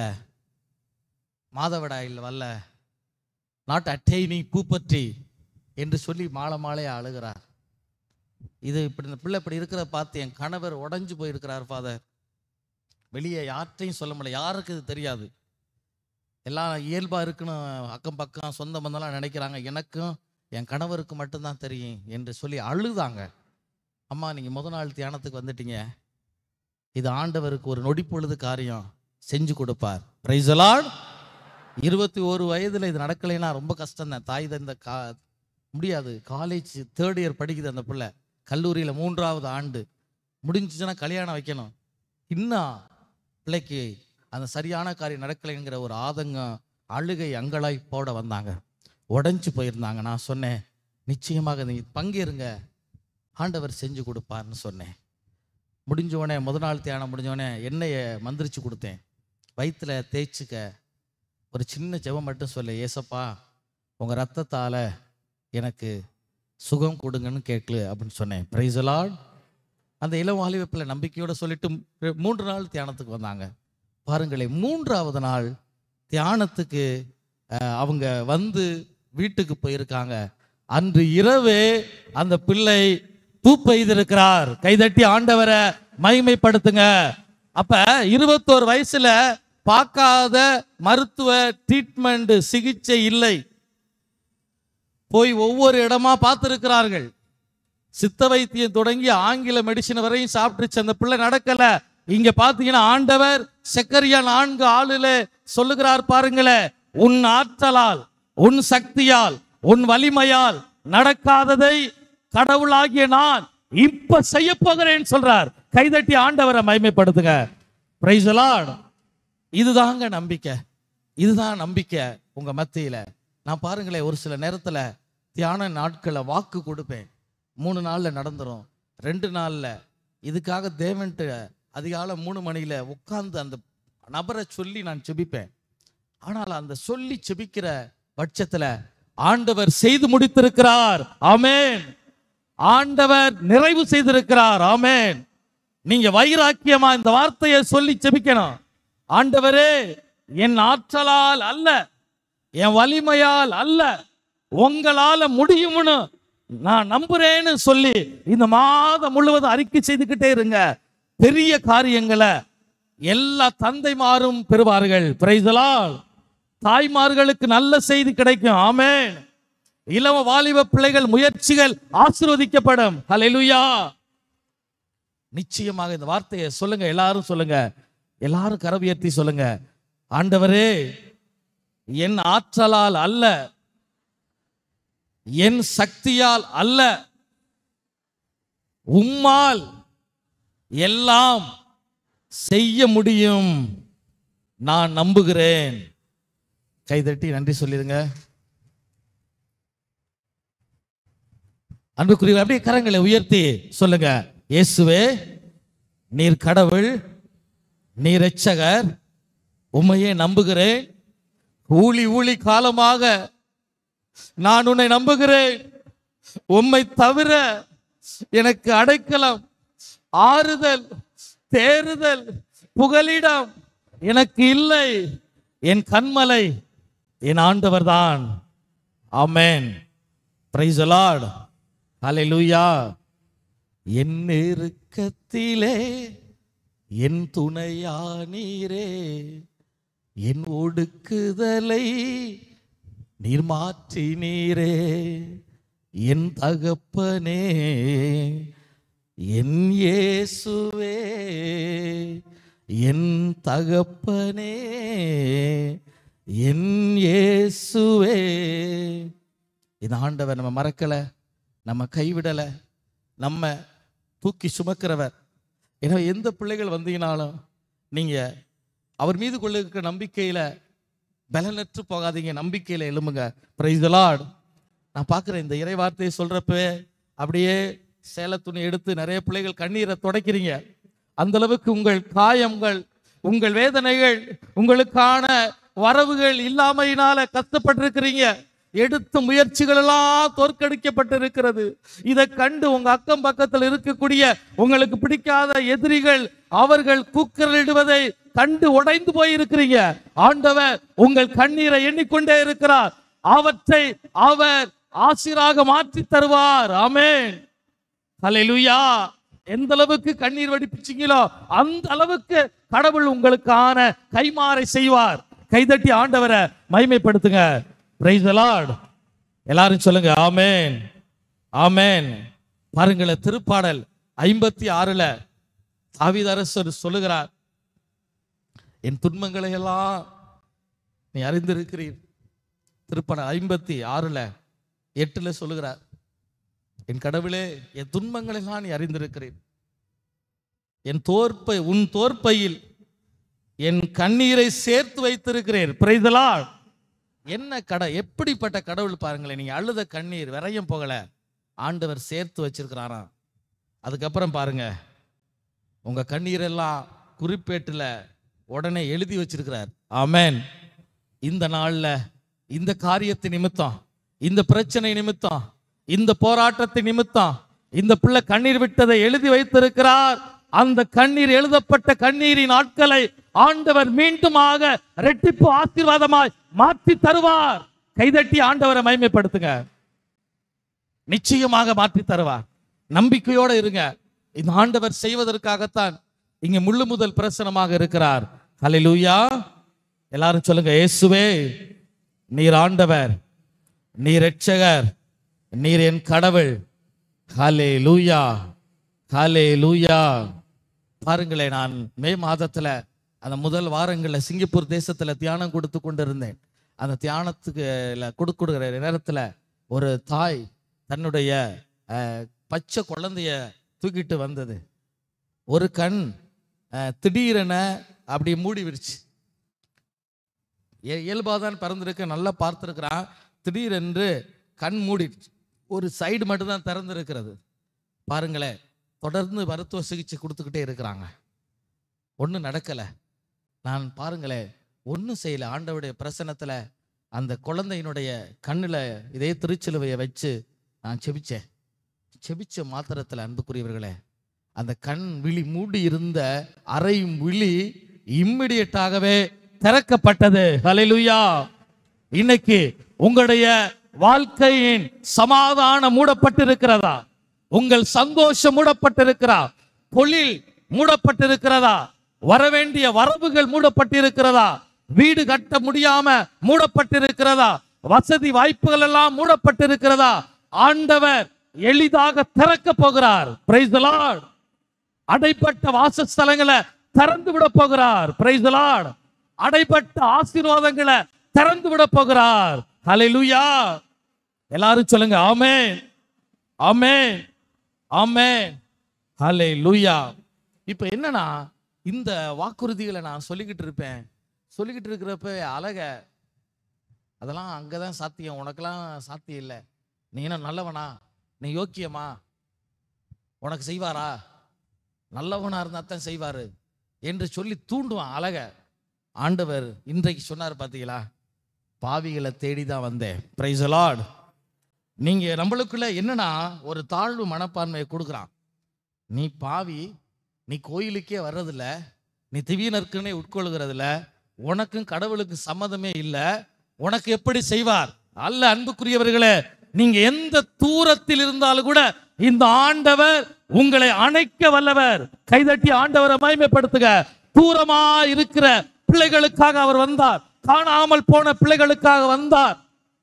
மாதவிடாயில் வரல நாட் அட்டைனி பூப்பற்றி என்று சொல்லி மாலை மாலையா அழுகிறார் இது இப்படி இந்த பிள்ளை இப்படி இருக்கிற பார்த்து என் கணவர் உடைஞ்சு போயிருக்கிறார் ஃபாதர் வெளியே யார்கிட்டையும் சொல்ல முடியல யாருக்கு இது தெரியாது எல்லாம் இயல்பா இருக்குன்னு அக்கம் பக்கம் சொந்த பந்தம்லாம் நினைக்கிறாங்க எனக்கும் என் கணவருக்கு மட்டும்தான் தெரியும் என்று சொல்லி அழுதாங்க அம்மா நீங்க முத நாள் தியானத்துக்கு வந்துட்டீங்க இது ஆண்டவருக்கு ஒரு நொடி பொழுது காரியம் செஞ்சு கொடுப்பார் பிரைஸ் இருபத்தி ஒரு வயதுல இது நடக்கலைன்னா ரொம்ப கஷ்டம் தான் தாய் தந்த கா முடியாது காலேஜ் தேர்ட் இயர் படிக்குது அந்த பிள்ளை கல்லூரியில் மூன்றாவது ஆண்டு முடிஞ்சுச்சுன்னா கல்யாணம் வைக்கணும் இன்னும் பிள்ளைக்கு அந்த சரியான காரியம் நடக்கலைங்கிற ஒரு ஆதங்கம் அழுகை அங்கலாய் போட வந்தாங்க உடைஞ்சு போயிருந்தாங்க நான் சொன்னேன் நிச்சயமாக நீ பங்கேறுங்க ஆண்டவர் செஞ்சு கொடுப்பார்னு சொன்னேன் முடிஞ்ச உடனே முத நாள் தியானம் முடிஞ்ச உடனே எண்ணெயை மந்திரிச்சு கொடுத்தேன் வயிற்றுல தேய்ச்சிக்க ஒரு சின்ன ஜெபம் மட்டும் சொல்லு ஏசப்பா உங்கள் ரத்தத்தால் எனக்கு சுகம் கொடுங்கன்னு கேட்கல அப்படின்னு சொன்னேன் பிரைஸ் அந்த இளம் வாலிபப்பில் நம்பிக்கையோட சொல்லிட்டு மூ- மூன்று நாள் தியானத்துக்கு வந்தாங்க பாருங்களேன் மூன்றாவது நாள் தியானத்துக்கு அஹ், அவங்க வந்து வீட்டுக்கு போயிருக்காங்க அன்று இரவே அந்த பிள்ளை பூ பெய்திருக்கிறார் கைதட்டி ஆண்டவரை மகிமைப்படுத்துங்க அப்ப இருபத்தோரு வயசுல பார்க்காத மருத்துவ ட்ரீட்மெண்ட் சிகிச்சை இல்லை போய் ஒவ்வொரு இடமா பார்த்திருக்கிறார்கள் சித்த வைத்தியம் தொடங்கி ஆங்கில மெடிசின் வரையும் சாப்பிட்டுச்சு அந்த பிள்ளை நடக்கல இங்க பாத்தீங்கன்னா ஆண்டவர் செக்கரியா நான்கு ஆளுல சொல்லுகிறார் பாருங்களேன் உன் ஆற்றலால் உன் சக்தியால் உன் வலிமையால் நடக்காததை கடவுளாகிய நான் இப்ப செய்ய போகிறேன்னு சொல்றார் கைதட்டி ஆண்டவரை மகிமைப்படுத்துங்க பிரைஸ் இதுதாங்க நம்பிக்கை இதுதான் நம்பிக்கை உங்க மத்தியில நான் பாருங்களேன் ஒரு சில நேரத்துல தியான நாட்களை வாக்கு கொடுப்பேன் மூணு நாள்ல நடந்துரும் ரெண்டு நாள்ல இதுக்காக தேவன்ட்டு அதிகாலை மூணு மணியில உட்கார்ந்து அந்த நபரை சொல்லி நான் செபிப்பேன் ஆனால் அந்த சொல்லி செபிக்கிற பட்சத்துல ஆண்டவர் செய்து முடித்திருக்கிறார் ஆமென் ஆண்டவர் நிறைவு செய்திருக்கிறார் ஆமென் நீங்க வைராக்கியமா இந்த வார்த்தையை சொல்லி செபிக்கணும் ஆண்டவரே என் ஆற்றலால் அல்ல என் வலிமையால் அல்ல உங்களால முடியும்னு நான் நம்புறேன்னு சொல்லி இந்த மாதம் முழுவதும் அறிக்கை செய்துக்கிட்டே இருங்க பெரிய காரியங்களை எல்லா தந்தைமாரும் பெறுவார்கள் பிரைதலால் தாய்மார்களுக்கு நல்ல செய்தி கிடைக்கும் ஆமென் இளம வாலிப பிள்ளைகள் முயற்சிகள் ஆசீர்வதிக்கப்படும் ஹalleluya நிச்சயமாக இந்த வார்த்தையை சொல்லுங்க எல்லாரும் சொல்லுங்க எல்லாரும் கரம் உயர்த்தி சொல்லுங்க ஆண்டவரே என் ஆற்றலால் அல்ல என் சக்தியால் அல்ல உம்மால் எல்லாம் செய்ய முடியும் நான் நம்புகிறேன் கைதட்டி நன்றி சொல்லிருங்க அன்புக்குரிய அப்படியே கரங்களை உயர்த்தி சொல்லுங்க இயேசுவே நீர் கடவுள் நீர் இரட்சகர் உம்மையே நம்புகிறேன் ஊழி ஊழி காலமாக நான் உன்னை நம்புகிறேன் உம்மை தவிர எனக்கு அடைக்கலம் ஆறுதல் தேறுதல் புகலிடம் எனக்கு இல்லை என் கண்மலை என் ஆண்டவர்தான் ஆமென் பிரைஸ் லார்ட் ஹalleluya என் நெருக்கத்திலே என் துணையானீரே என் ஒடுக்குதலை நீர் மாற்றினீரே என் தகப்பனே என் இயேசுவே என் தகப்பனே என் இயேசுவே இந்த ஆண்டவர் நம்ம மறக்கல நம்ம கைவிடல நம்ம தூக்கி சுமக்கிறவர் எனவே எந்த பிள்ளைகள் வந்தீங்கனாலும் நீங்க அவர் மீது கொள்ளுகிற நம்பிக்கையில பலனற்று போகாதீங்க நம்பிக்கையில எழும்புங்க பிரைஸ் லார்ட் நான் பார்க்குறேன் இந்த இறை வார்த்தையை சொல்றப்ப அப்படியே சேலை துணி எடுத்து நிறைய பிள்ளைகள் கண்ணீரை துடைக்கிறீங்க அந்த அளவுக்கு உங்கள் காயங்கள் உங்கள் வேதனைகள் உங்களுக்கான வரவுகள் இல்லாமையினால கஷ்டப்பட்டிருக்கிறீங்க எடுத்த முயற்சிகள் எல்லாம் தோற்கடிக்கப்பட்டிருக்கிறது இதை கண்டு உங்க அக்கம் பக்கத்தில் இருக்கக்கூடிய உங்களுக்கு பிடிக்காத எதிரிகள் அவர்கள் கூக்கரிடுவதை கண்டு உடைந்து போயிருக்கிறீங்க ஆண்டவர் உங்கள் கண்ணீரை எண்ணிக்கொண்டே இருக்கிறார் அவற்றை அவர் ஆசிராக மாற்றி தருவார் ஆமென் ஹalleluya எந்த அளவுக்கு கண்ணீர் வடிப்பிச்சீங்களோ அந்த அளவுக்கு கடவுள் உங்களுக்கான கைமாறை செய்வார் கைதட்டி ஆண்டவரை மகிமைப்படுத்துங்க பிரைஸ் லார்ட் எல்லாரும் சொல்லுங்க ஆமென் ஆமென் பாருங்களேன் திருப்பாடல் ஐம்பத்தி ஆறுல தாவீதரசர் சொல்லுகிறார் என் துன்பங்களை எல்லாம் நீ அறிந்திருக்கிறீர் திருப்பாடல் ஐம்பத்தி ஆறுல எட்டுல சொல்லுகிறார் என் கடவுளே என் துன்பங்களை எல்லாம் நீ அறிந்திருக்கிறேன் என் தோற்பை உன் தோற்பையில் என் கண்ணீரை சேர்த்து வைத்திருக்கிறேன் பிரைதலால் என்ன கடை எப்படிப்பட்ட கடவுள் பாருங்களேன் நீங்க அழுத கண்ணீர் விரையும் போகல ஆண்டவர் சேர்த்து வச்சிருக்கிறாராம் அதுக்கப்புறம் பாருங்க உங்க கண்ணீரெல்லாம் குறிப்பேட்டுல உடனே எழுதி வச்சிருக்கிறார் ஆமென் இந்த நாள்ல இந்த காரியத்தை நிமித்தம் இந்த பிரச்சனை நிமித்தம் இந்த போராட்டத்தை நிமித்தம் இந்த பிள்ளை கண்ணீர் விட்டதை எழுதி வைத்திருக்கிறார் அந்த கண்ணீர் எழுதப்பட்ட கண்ணீரின் நாட்களை ஆண்டவர் மீண்டுமாக ரெட்டிப்பு ஆசீர்வாதமாய் மாற்றி தருவார் கைதட்டி ஆண்டவரை மகிமைப்படுத்துங்க நிச்சயமாக மாற்றி தருவார் நம்பிக்கையோட இருங்க இந்த ஆண்டவர் செய்வதற்காகத்தான் இங்க முள்ளு முதல் பிரசனமாக இருக்கிறார் ஹalleluya எல்லாரும் சொல்லுங்க இயேசுவே நீர் ஆண்டவர் நீர் ரட்சகர் நீர் என் கடவுள் ஹலே லூயா ஹலே லூயா பாருங்களேன் நான் மே மாதத்துல அந்த முதல் வாரங்களில் சிங்கப்பூர் தேசத்துல தியானம் கொடுத்து கொண்டிருந்தேன் அந்த தியானத்துக்கு கொடுக்கிற நேரத்துல ஒரு தாய் தன்னுடைய அஹ், பச்சை குழந்தைய தூக்கிட்டு வந்தது ஒரு கண் அஹ், திடீரென அப்படி மூடி விரிச்சு இயல்பாக தான் பிறந்திருக்க நல்லா பார்த்துருக்கிறான் திடீரென்று கண் மூடிடுச்சு ஒரு சைடு மட்டும்தான் திறந்திருக்கிறது பாருங்களேன் தொடர்ந்து மருத்துவ சிகிச்சை கொடுத்துக்கிட்டே இருக்கிறாங்க ஒன்றும் நடக்கலை நான் பாருங்களேன் ஒன்றும் செய்யலை ஆண்டவருடைய பிரசனத்தில் அந்த குழந்தையினுடைய கண்ணில் இதே திருச்சிலுவையை வச்சு நான் செபிச்சேன் செபிச்ச மாத்திரத்தில் அன்புக்குரியவர்களே அந்த கண் விழி மூடி இருந்த அரை விழி இம்மிடியட்டாகவே திறக்கப்பட்டது ஹalleluya இன்னைக்கு உங்களுடைய வாழ்க்கையின் சமாதானம் மூடப்பட்டிருக்கிறதா உங்கள் சந்தோஷம் மூடப்பட்டிருக்கிறா தொழில் மூடப்பட்டிருக்கிறதா வரவேண்டிய வரவுகள் மூடப்பட்டிருக்கிறதா வீடு கட்ட முடியாம மூடப்பட்டிருக்கிறதா வசதி வாய்ப்புகள் எல்லாம் மூடப்பட்டிருக்கிறதா ஆண்டவர் எளிதாக திறக்க போகிறார் Praise the Lord. அடைப்பட்ட வாசஸ்தலங்களை திறந்து விட போகிறார் Praise the Lord. அடைப்பட்ட ஆசீர்வாதங்களை திறந்து விட போகிறார் ஹalleluya எல்லாரும் சொல்லுங்க ஆமென் ஆமென் ஆமென் ஹalleluya இப்போ என்னன்னா இந்த வாக்குறுதிகளை நான் சொல்லிக்கிட்டு இருப்பேன் சொல்லிக்கிட்டு இருக்கிறப்ப அழக அதெல்லாம் அங்கதான் சாத்தியம் உனக்கெல்லாம் சாத்தியம் இல்லை நீ என்ன நல்லவனா நீ யோக்கியமா உனக்கு செய்வாரா நல்லவனா இருந்தா தான் செய்வாரு என்று சொல்லி தூண்டுவான் அழக ஆண்டவர் இன்றைக்கு சொன்னார் பார்த்தீங்களா பாவிகளை தேடி தான் வந்தேன் பிரைஸ் லார்ட் நீங்க நம்மளுக்குள்ள என்னன்னா ஒரு தாழ்வு மனப்பான்மையை கொடுக்குறான் நீ பாவி நீ கோயிலுக்கே வர்றதில்ல நீ திவ்யனற்குனே உட்கொள்கிறதில்ல உனக்கும் கடவுளுக்கு சம்மதமே இல்லை உனக்கு எப்படி செய்வார் அல்ல அன்புக்குரியவர்களே நீங்க எந்த தூரத்தில் இருந்தாலும் கூட இந்த ஆண்டவர் உங்களை அணைக்க வல்லவர் கைதட்டி ஆண்டவரை மகிமைப்படுத்துக தூரமா இருக்கிற பிள்ளைகளுக்காக அவர் வந்தார் காணாமல் போன பிள்ளைகளுக்காக வந்தார்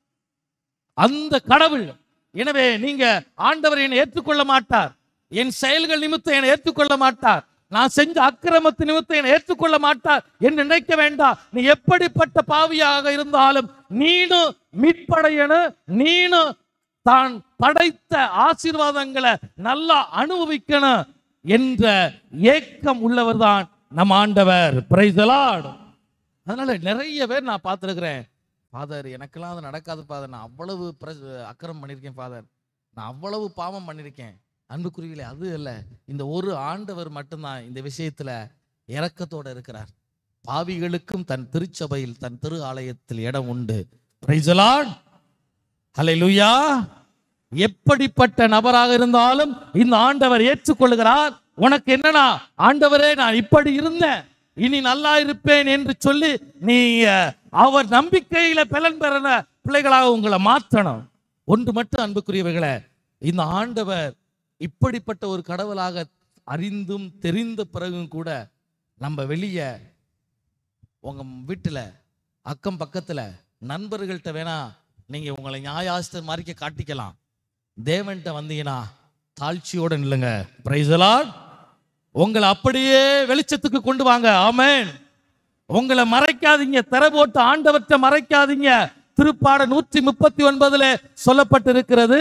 அந்த கடவுள் எனவே நீங்க ஆண்டவர் என்னை ஏற்றுக்கொள்ள மாட்டார் என் செயல்கள் நிமித்தம் என்னை ஏற்றுக்கொள்ள மாட்டார் நான் செஞ்ச அக்கிரமத்து நிமித்தம் என்னை ஏற்றுக்கொள்ள மாட்டார் என்று நினைக்க வேண்டாம் நீ எப்படிப்பட்ட பாவியாக இருந்தாலும் நீனும் மீட்படையணும் நீனும் தான் படைத்த ஆசீர்வாதங்களை நல்லா அனுபவிக்கணும் என்ற ஏக்கம் உள்ளவர்தான் நம் ஆண்டவர் Praise the Lord. அதனால நிறைய பேர் நான் பார்த்துருக்கிறேன் ஃபாதர் எனக்கெல்லாம் அது நடக்காது ஃபாதர் நான் அவ்வளவு பிர- அக்கிரமம் பண்ணியிருக்கேன் ஃபாதர் நான் அவ்வளவு பாவம் பண்ணியிருக்கேன் அன்புக்குருவிலே அது இல்லை இந்த ஒரு ஆண்டவர் மட்டும்தான் இந்த விஷயத்துல இரக்கத்தோட இருக்கிறார் பாவிகளுக்கும் தன் திருச்சபையில் தன் திரு ஆலயத்தில் இடம் உண்டு Praise the Lord. ஹalleluya எப்படிப்பட்ட நபராக இருந்தாலும் இந்த ஆண்டவர் ஏற்றுக்கொள்கிறார் உனக்கு என்னன்னா ஆண்டவரே நான் இப்படி இருந்தேன் இனி நல்லா இருப்பேன் என்று சொல்லி நீ அஹ், அவர் நம்பிக்கையில பலன் பெற பிள்ளைகளாக உங்களை மாற்றணும் ஒன்று மட்டும் அன்புக்குரியவர்களே இந்த ஆண்டவர் இப்படிப்பட்ட ஒரு கடவுளாக அறிந்தும் தெரிந்த பிறகும் கூட நம்ம வெளியே உங்க வீட்டுல அக்கம் பக்கத்துல நண்பர்கள்ட்ட வேணா நீங்க உங்களை நியாயாஸ்தர் மாதிரிக்க காட்டிக்கலாம் தேவன்கிட்ட வந்தீங்கன்னா தாழ்ச்சியோட நில்லுங்க பிரைஸ் உங்களை அப்படியே வெளிச்சத்துக்கு கொண்டு வாங்க ஆமென் உங்களை மறைக்காதீங்க திரை போட்டு ஆண்டவற்றை மறைக்காதீங்க திருப்பாட நூற்றி முப்பத்தி ஒன்பதுல சொல்லப்பட்டிருக்கிறது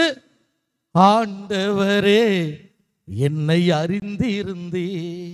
ஆண்டவரே என்னை அறிந்திருந்தே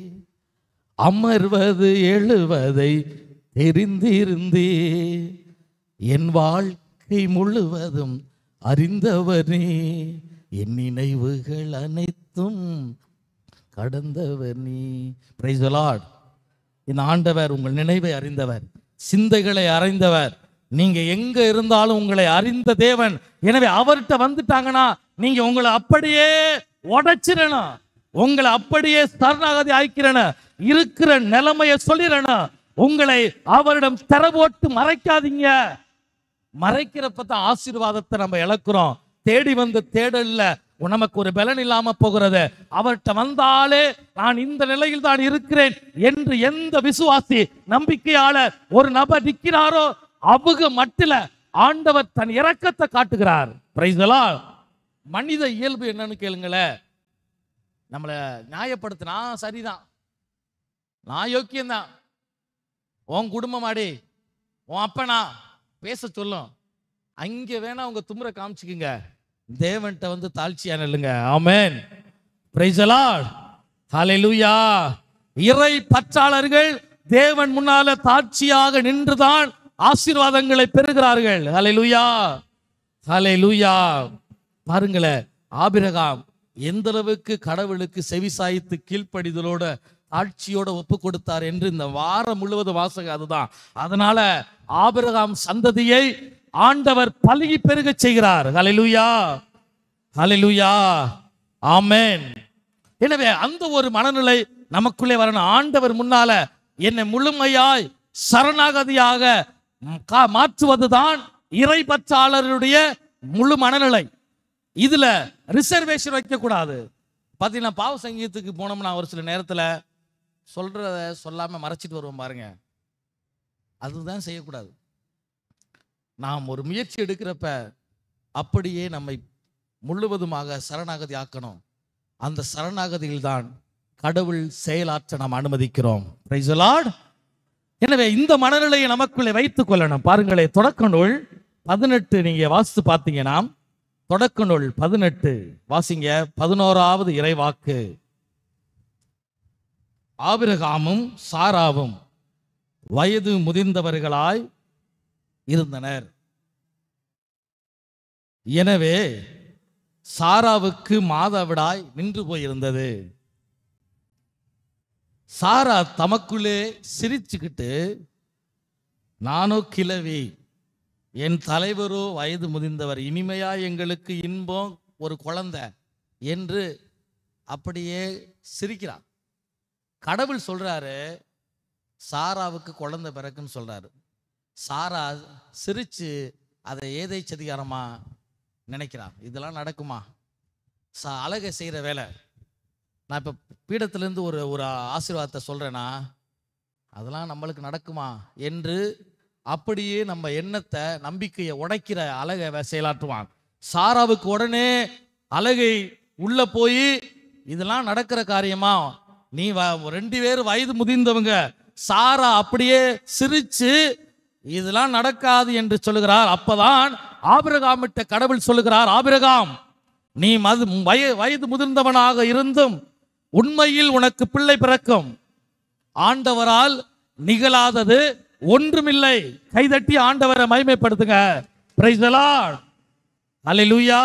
அமர்வது எழுவதை தெரிந்திருந்தே என் வாழ்க்கை முழுவதும் அறிந்தவனே என் நினைவுகள் அனைத்தும் கடந்தவர் நீ பிரைஸ் லார்ட் இந்த ஆண்டவர் உங்கள் நினைவை அறிந்தவர் சிந்தைகளை அறிந்தவர் நீங்க எங்க இருந்தாலும் உங்களை அறிந்த தேவன் எனவே அவர்கிட்ட வந்துட்டாங்கன்னா நீங்க உங்களை அப்படியே உடைச்சிடணும் உங்களை அப்படியே சரணாகதி ஆக்கிறணும் இருக்கிற நிலைமைய சொல்லிடணும் உங்களை அவரிடம் திற போட்டு மறைக்காதீங்க மறைக்கிறப்ப தான் ஆசீர்வாதத்தை நம்ம இழக்கிறோம் தேடி வந்த தேடல்ல நமக்கு ஒரு பலன் இல்லாம போகிறது அவர்கிட்ட வந்தாலே நான் இந்த நிலையில் தான் இருக்கிறேன் என்று எந்த விசுவாசி நம்பிக்கையாளர் ஒரு நபர் நிற்கிறாரோ அவங்க மட்டில ஆண்டவர் தன் இரக்கத்தை காட்டுகிறார் Praise the Lord. மனித இயல்பு என்னன்னு கேளுங்களேன் நம்மளை நியாயப்படுத்தினா சரிதான் நான் யோக்கியம்தான் உன் குடும்பமாடி உன் அப்பனா பேச சொல்லும் அங்க வேணா உங்க துமுறை காமிச்சுக்குங்க தேவன்கிட்ட வந்து தாழ்ச்சியா நில்லுங்க ஆமென் பிரைஸ் லார்ட் ஹalleluya இறை பற்றாளர்கள் தேவன் முன்னால தாட்சியாக நின்றுதான் ஆசீர்வாதங்களை பெறுகிறார்கள் ஹalleluya ஹalleluya பாருங்களேன் ஆபிரகாம் எந்த அளவுக்கு கடவுளுக்கு செவிசாய்த்து கீழ்ப்படிதலோட ஆட்சியோட ஒப்பு கொடுத்தார் என்று இந்த வாரம் முழுவதும் வாசகம் அதுதான் அதனால ஆபிரகாம் சந்ததியை ஆண்டவர் பலுகி பெருக செய்கிறார் ஹalleluya ஹalleluya ஆமென் எனவே அந்த ஒரு மனநிலை நமக்குள்ளே வரணும் ஆண்டவர் முன்னால என்னை முழுமையாய் சரணாகதியாக ம், கா- மாற்றுவதுதான் இறைபற்றாளருடைய முழு மனநிலை இதுல ரிசர்வேஷன் வைக்க கூடாது பாத்தீங்கன்னா பாவ சங்கீதத்துக்கு போனோம்னா ஒரு சில நேரத்துல சொல்றத சொல்லாம மறைச்சிட்டு வருவோம் பாருங்க அதுதான் செய்யக்கூடாது நாம் ஒரு முயற்சி எடுக்கிறப்ப அப்படியே நம்மை முழுவதுமாக சரணாகதி ஆக்கணும் அந்த சரணாகதியில் தான் கடவுள் செயலாற்ற நாம் அனுமதிக்கிறோம் Praise the Lord. எனவே இந்த மனநிலையை நமக்குள்ளே வைத்துக் கொள்ளணும் பாருங்களே தொடக்க நூல் பதினெட்டு நீங்க வாசித்து பார்த்தீங்கன்னா தொடக்க நூல் பதினெட்டு வாசிங்க பதினோராவது இறைவாக்கு ஆபிரகாமும் சாராவும் வயது முதிர்ந்தவர்களாய் இருந்தனர் எனவே சாராவுக்கு மாதவிடாய் நின்று போயிருந்தது சாரா தமக்குள்ளே சிரிச்சுக்கிட்டு நானோ கிழவி என் தலைவரோ வயது முதிர்ந்தவர் இனிமையா எங்களுக்கு இன்பம் ஒரு குழந்தை என்று அப்படியே சிரிக்கிறார் கடவுள் சொல்றாரு சாராவுக்கு குழந்தை பிறக்குன்னு சொல்றாரு சாரா சிரிச்சு அதை ஏதை சதிகாரமா நினைக்கிறான் இதெல்லாம் நடக்குமா சா அழகை செய்கிற வேலை நான் இப்போ பீடத்திலேருந்து ஒரு ஒரு ஆசீர்வாதத்தை சொல்கிறேன்னா அதெல்லாம் நம்மளுக்கு நடக்குமா என்று அப்படியே நம்ம எண்ணத்தை நம்பிக்கையை உடைக்கிற அழகை அவன் செயலாற்றுவான் சாராவுக்கு உடனே அழகை உள்ள போய் இதெல்லாம் நடக்கிற காரியமா நீ வ- ரெண்டு பேரும் வயது முதிர்ந்தவங்க சாரா அப்படியே சிரிச்சு இதெல்லாம் நடக்காது என்று சொல்லுகிறார் அப்பதான் ஆபிரகாமிட்ட கடவுள் சொல்லுகிறார் ஆபிரகாம் நீ மது வய வயது முதிர்ந்தவனாக இருந்தும் உண்மையில் உனக்கு பிள்ளை பிறக்கும் ஆண்டவரால் நிகழாதது ஒன்றுமில்லை கைதட்டி ஆண்டவரை மகிமைப்படுத்துங்க Praise the Lord. Hallelujah.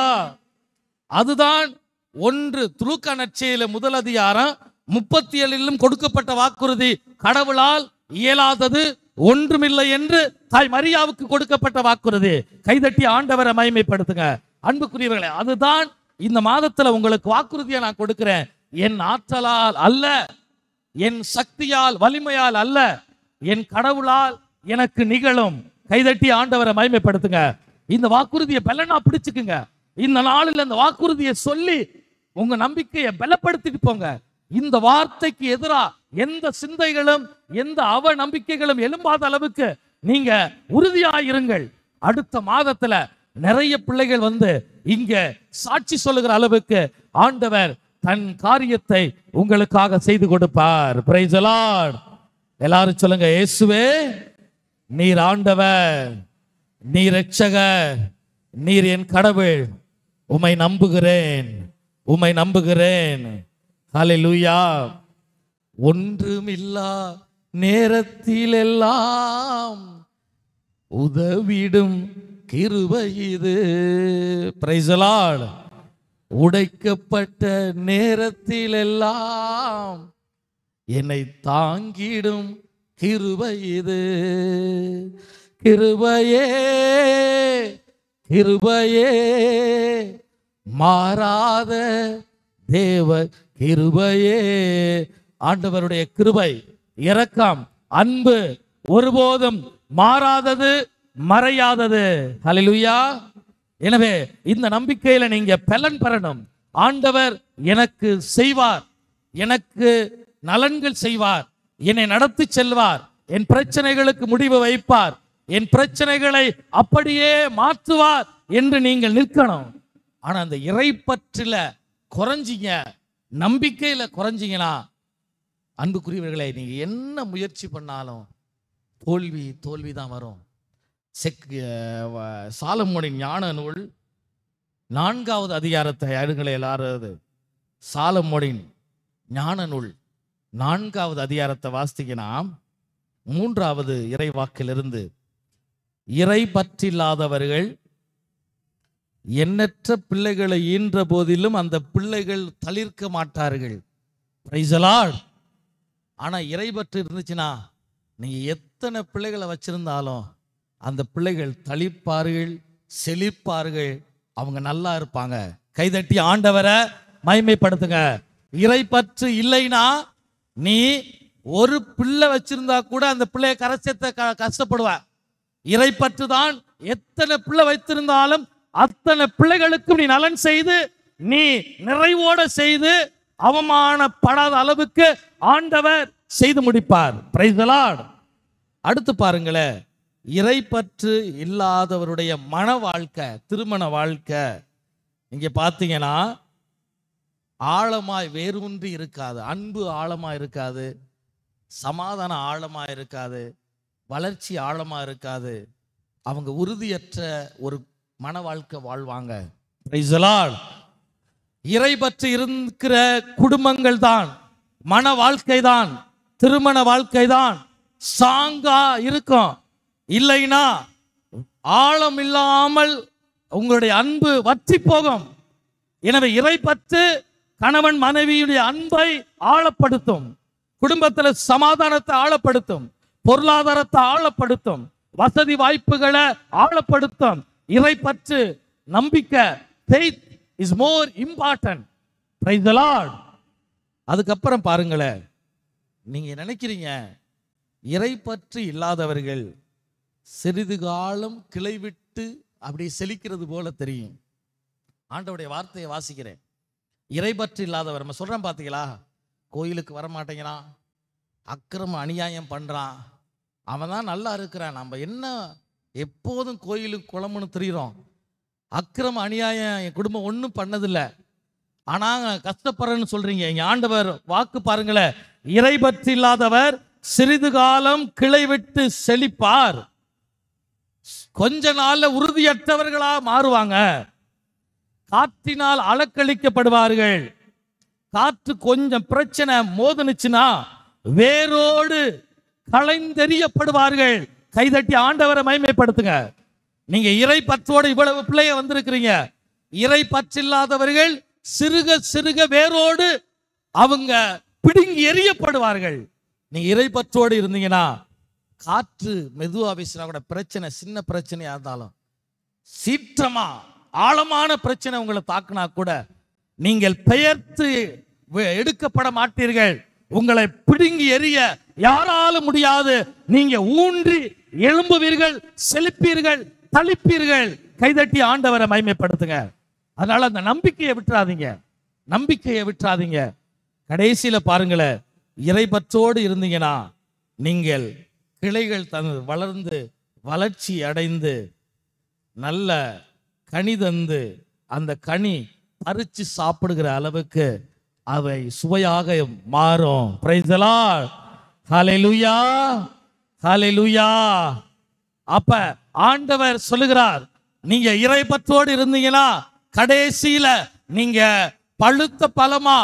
அதுதான் ஒன்று துலுக்க நற்செயல முதல் அதிகாரம் முப்பத்தி ஏழிலும் கொடுக்கப்பட்ட வாக்குறுதி கடவுளால் இயலாதது ஒன்றுமில்லை என்று தாய் மரியாவுக்கு கொடுக்கப்பட்ட வாக்குறுதி கைதட்டி ஆண்டவரை மகிமைப்படுத்துங்க அன்புக்குரியவர்களே அதுதான் இந்த மாதத்துல உங்களுக்கு வாக்குறுதியை நான் கொடுக்கிறேன் என் ஆற்றலால் அல்ல என் சக்தியால் வலிமையால் அல்ல என் கடவுளால் எனக்கு நிகழும் கைதட்டி ஆண்டவரை மகிமைப்படுத்துங்க இந்த வாக்குறுதியை பலனா பிடிச்சுக்குங்க இந்த நாளில் இந்த வாக்குறுதியை சொல்லி உங்க நம்பிக்கையை பலப்படுத்திட்டு போங்க இந்த வார்த்தைக்கு எதிரா எந்த சிந்தைகளும் எந்த அவ நம்பிக்கைகளும் எழும்பாத அளவுக்கு நீங்க உறுதியாயிருங்கள் அடுத்த மாதத்துல நிறைய பிள்ளைகள் வந்து இங்க சாட்சி சொல்லுகிற அளவுக்கு ஆண்டவர் தன் காரியத்தை உங்களுக்காக செய்து கொடுப்பார் Praise the Lord. எல்லாரும் சொல்லுங்க இயேசுவே நீர் ஆண்டவர் நீர் ரட்சகர் நீர் என் கடவுள் உம்மை நம்புகிறேன் உம்மை நம்புகிறேன் ஹalleluya ஒன்றுமில்லா நேரத்தில் எல்லாம் உதவிடும் கிருபை இது Praise the Lord. உடைக்கப்பட்ட நேரத்தில் எல்லாம் என்னை தாங்கிடும் கிருபை இது கிருபையே கிருபையே மாறாத தேவ கிருபையே ஆண்டவருடைய கிருபை இரக்கம் அன்பு ஒருபோதும் மாறாதது மறையாதது ஹalleluya எனவே இந்த நம்பிக்கையில நீங்க பலன் பெறணும் ஆண்டவர் எனக்கு செய்வார் எனக்கு நலன்கள் செய்வார் என்னை நடத்தி செல்வார் என் பிரச்சனைகளுக்கு முடிவு வைப்பார் என் பிரச்சனைகளை அப்படியே மாற்றுவார் என்று நீங்கள் நிற்கணும் ஆனா அந்த இறைப்பற்றில குறைஞ்சிங்க நம்பிக்கையில குறைஞ்சிங்கன்னா அன்புக்குரியவர்களே நீங்க என்ன முயற்சி பண்ணாலும் தோல்வி தோல்வி தான் வரும் செக் அஹ், வ- சாலமோனின் ஞான நூல் நான்காவது அதிகாரத்தை அருங்களை எல்லாரும் சாலமோனின் ஞான நூல் நான்காவது அதிகாரத்தை வாசித்தீங்கன்னா மூன்றாவது இறைவாக்கிலிருந்து இறை பற்றில்லாதவர்கள் எண்ணற்ற பிள்ளைகளை ஈன்ற போதிலும் அந்த பிள்ளைகள் தளிர்க்க மாட்டார்கள் Praise the Lord. ஆனா இறைபற்று இருந்துச்சுன்னா நீங்க எத்தனை பிள்ளைகளை வச்சிருந்தாலும் அந்த பிள்ளைகள் தளிப்பார்கள் செழிப்பார்கள் அவங்க நல்லா இருப்பாங்க கைதட்டி ஆண்டவரை மகிமைப்படுத்துங்க இறைப்பற்று இல்லைன்னா நீ ஒரு பிள்ளை வச்சிருந்தா கூட அந்த பிள்ளைய கரைச்சத்தை க கஷ்டப்படுவ இறைப்பற்று தான் எத்தனை பிள்ளை வைத்திருந்தாலும் அத்தனை பிள்ளைகளுக்கும் நீ நலன் செய்து நீ நிறைவோட செய்து அவமானப்படாத அளவுக்கு ஆண்டவர் செய்து முடிப்பார் Praise the Lord. அடுத்து பாருங்களேன் இறைப்பற்று இல்லாதவருடைய மன வாழ்க்கை திருமண வாழ்க்கை இங்க பார்த்தீங்கன்னா ஆழமாய் வேரூன்றி இருக்காது அன்பு ஆழமா இருக்காது சமாதானம் ஆழமா இருக்காது வளர்ச்சி ஆழமா இருக்காது அவங்க உறுதியற்ற ஒரு மன வாழ்க்கை வாழ்வாங்க Praise the Lord. இறை பற்றி இருக்கிற குடும்பங்கள் தான் மன வாழ்க்கை தான் திருமண வாழ்க்கை தான் சாங்கா இருக்கும் இல்லைன்னா ஆழம் இல்லாமல் உங்களுடைய அன்பு வற்றி போகும் எனவே இறைப்பற்று கணவன் மனைவியுடைய அன்பை ஆழப்படுத்தும் குடும்பத்தில் சமாதானத்தை ஆழப்படுத்தும் பொருளாதாரத்தை ஆழப்படுத்தும் வசதி வாய்ப்புகளை ஆழப்படுத்தும் இறைப்பற்று நம்பிக்கை faith is more important praise the Lord அதுக்கப்புறம் பாருங்களேன் நீங்க நினைக்கிறீங்க இறைப்பற்று இல்லாதவர்கள் சிறிது காலம் கிளை விட்டு அப்படி செழிக்கிறது போல தெரியும் ஆண்டவுடைய வார்த்தையை வாசிக்கிறேன் இறைப்பற்று இல்லாதவர் நம்ம சொல்றேன் பார்த்தீங்களா கோயிலுக்கு வர மாட்டேங்கிறான் அக்கிரம அநியாயம் பண்றான் அவன் தான் நல்லா இருக்கிறான் நம்ம என்ன எப்போதும் கோயிலுக்கு குளம்னு தெரியுறோம் அக்கிரம அநியாயம் என் குடும்பம் ஒன்றும் பண்ணதில்லை ஆனால் கஷ்டப்படுறேன்னு சொல்றீங்க எங்க ஆண்டவர் வாக்கு பாருங்களேன் இறைபற்று இல்லாதவர் சிறிது காலம் கிளை விட்டு செழிப்பார் கொஞ்ச நாள்ல உறுதியற்றவர்களா மாறுவாங்க காற்றினால் அலக்களிக்கப்படுவார்கள் காற்று கொஞ்சம் பிரச்சனை மோதனுச்சுன்னா வேரோடு களைந்தெறியப்படுவார்கள் கைதட்டி ஆண்டவரை மகிமைப்படுத்துங்க நீங்க இறை பற்றோடு இவ்வளவு பிள்ளைய வந்திருக்கிறீங்க இறை பற்றில்லாதவர்கள் சிறுக சிறுக வேரோடு அவங்க பிடுங்கி எறியப்படுவார்கள் நீங்க இறை பற்றோடு இருந்தீங்கன்னா காற்று மெதுவா வீசினா கூட பிரச்சனை சின்ன பிரச்சனையா இருந்தாலும் சீற்றமா ஆழமான பிரச்சனை உங்களை தாக்குனா கூட நீங்கள் பெயர்த்து வெ- எடுக்கப்பட மாட்டீர்கள் உங்களை பிடுங்கி எறிய யாராலும் முடியாது நீங்க ஊன்றி எழும்புவீர்கள் செழிப்பீர்கள் தளிப்பீர்கள் கைதட்டி ஆண்டவரை மகிமைப்படுத்துங்க அதனால அந்த நம்பிக்கையை விட்டுறாதீங்க நம்பிக்கையை விட்டுறாதீங்க கடைசியில பாருங்களேன் இறைபற்றோடு இருந்தீங்கன்னா நீங்கள் கிளைகள் தன் வளர்ந்து வளர்ச்சி அடைந்து நல்ல கனி தந்து அந்த கனி பறிச்சு சாப்பிடுகிற அளவுக்கு அவை சுவையாக மாறும் Praise the Lord. Hallelujah. Hallelujah. அப்ப ஆண்டவர் சொல்லுகிறார் நீங்க இறைப்பற்றோடு இருந்தீங்கன்னா கடைசியில நீங்க பழுத்த பழமா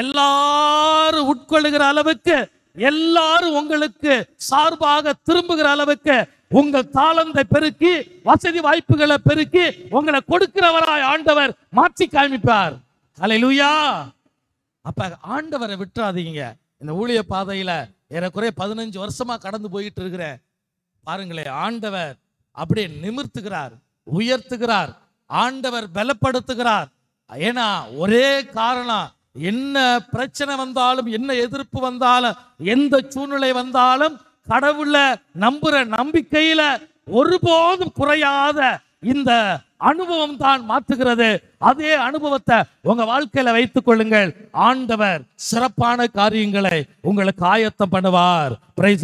எல்லாரும் உட்கொள்ளுகிற அளவுக்கு எல்லாரும் உங்களுக்கு சார்பாக திரும்புகிற அளவுக்கு உங்கள் தாளந்தை பெருக்கி வசதி வாய்ப்புகளை பெருக்கி உங்களை கொடுக்கிறவராய் ஆண்டவர் மாற்றி காமிப்பார் ஹalleluya அப்ப ஆண்டவரை விட்டுறாதீங்க இந்த ஊழிய பாதையில ஏறக்குறைய பதினஞ்சு வருஷமா கடந்து போயிட்டு இருக்கிறேன் பாருங்களேன் ஆண்டவர் அப்படியே நிமிர்த்துகிறார் உயர்த்துகிறார் ஆண்டவர் பலப்படுத்துகிறார் ஏன்னா ஒரே காரணம் என்ன பிரச்சனை வந்தாலும் என்ன எதிர்ப்பு வந்தாலும் எந்த சூழ்நிலை வந்தாலும் கடவுள நம்புற நம்பிக்கையில ஒருபோதும் குறையாத இந்த அனுபவம் தான் மாற்றுகிறது அதே அனுபவத்தை உங்க வாழ்க்கையில வைத்துக் கொள்ளுங்கள் ஆண்டவர் சிறப்பான காரியங்களை உங்களுக்கு ஆயத்தம் பண்ணுவார் பிரைஸ்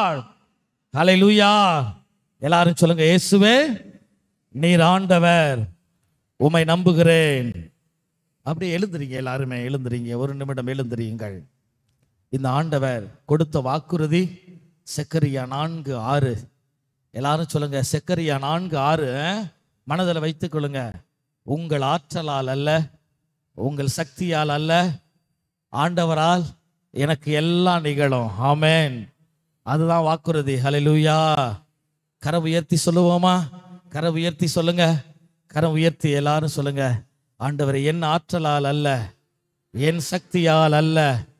ஹalleluya எல்லாரும் சொல்லுங்க இயேசுவே நீர் ஆண்டவர் உம்மை நம்புகிறேன் அப்படியே எழுந்துறீங்க எல்லாருமே எழுந்துறீங்க ஒரு நிமிடம் எழுந்துறீங்கள் இந்த ஆண்டவர் கொடுத்த வாக்குறுதி செக்கரியா நான்கு ஆறு எல்லாரும் சொல்லுங்க செக்கரியா நான்கு ஆறு மனதில் வைத்துக் கொள்ளுங்க உங்கள் ஆற்றலால் அல்ல உங்கள் சக்தியால் அல்ல ஆண்டவரால் எனக்கு எல்லாம் நிகழும் ஆமென் அதுதான் வாக்குறுதி ஹalleluya கரம் உயர்த்தி சொல்லுவோமா கரம் உயர்த்தி சொல்லுங்க கரம் உயர்த்தி எல்லாரும் சொல்லுங்க ஆண்டவர் என் ஆற்றலால் அல்ல என் சக்தியால் அல்ல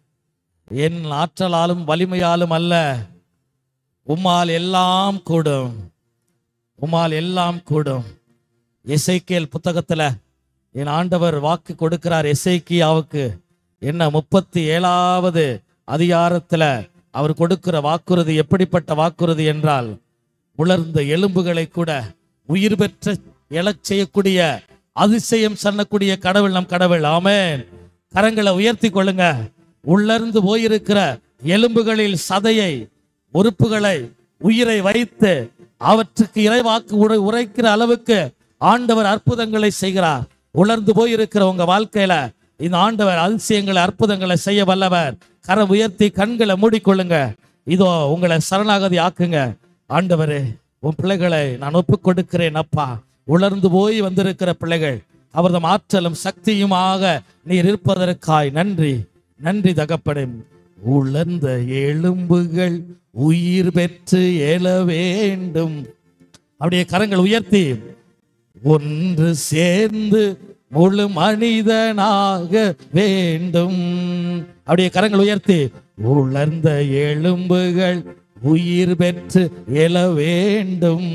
என் ஆற்றலாலும் வலிமையாலும் அல்ல உம்மால் எல்லாம் கூடும் உமால் எல்லாம் கூடும் எசைக்கேல் புத்தகத்துல என் ஆண்டவர் வாக்கு கொடுக்கிறார் எசைக்கியாவுக்கு என்ன முப்பத்தி ஏழாவது அதிகாரத்துல அவர் கொடுக்கிற வாக்குறுதி எப்படிப்பட்ட வாக்குறுதி என்றால் உலர்ந்த எலும்புகளை கூட உயிர் பெற்ற எழச் செய்யக்கூடிய அதிசயம் சொல்லக்கூடிய கடவுள் நம் கடவுள் ஆமென் கரங்களை உயர்த்தி கொள்ளுங்க உள்ளர்ந்து போயிருக்கிற எலும்புகளில் சதையை உறுப்புகளை உயிரை வைத்து அவற்றுக்கு இறைவாக்கு உரை உரைக்கிற அளவுக்கு ஆண்டவர் அற்புதங்களை செய்கிறார் உலர்ந்து போயிருக்கிற உங்க வாழ்க்கையில இந்த ஆண்டவர் அதிசயங்களை அற்புதங்களை செய்ய வல்லவர் கரம் உயர்த்தி கண்களை மூடிக்கொள்ளுங்க இதோ உங்களை சரணாகதி ஆக்குங்க ஆண்டவரே உன் பிள்ளைகளை நான் ஒப்புக் கொடுக்கிறேன் அப்பா உலர்ந்து போய் வந்திருக்கிற பிள்ளைகள் அவரது ஆற்றலும் சக்தியுமாக நீர் இருப்பதற்காய் நன்றி நன்றி தகப்படும் உலர்ந்த எலும்புகள் உயிர் பெற்று எழ வேண்டும் அப்படியே கரங்கள் உயர்த்தி ஒன்று சேர்ந்து முழு மனிதனாக வேண்டும் அப்படியே கரங்கள் உயர்த்தி உலர்ந்த எலும்புகள் உயிர் பெற்று எழ வேண்டும்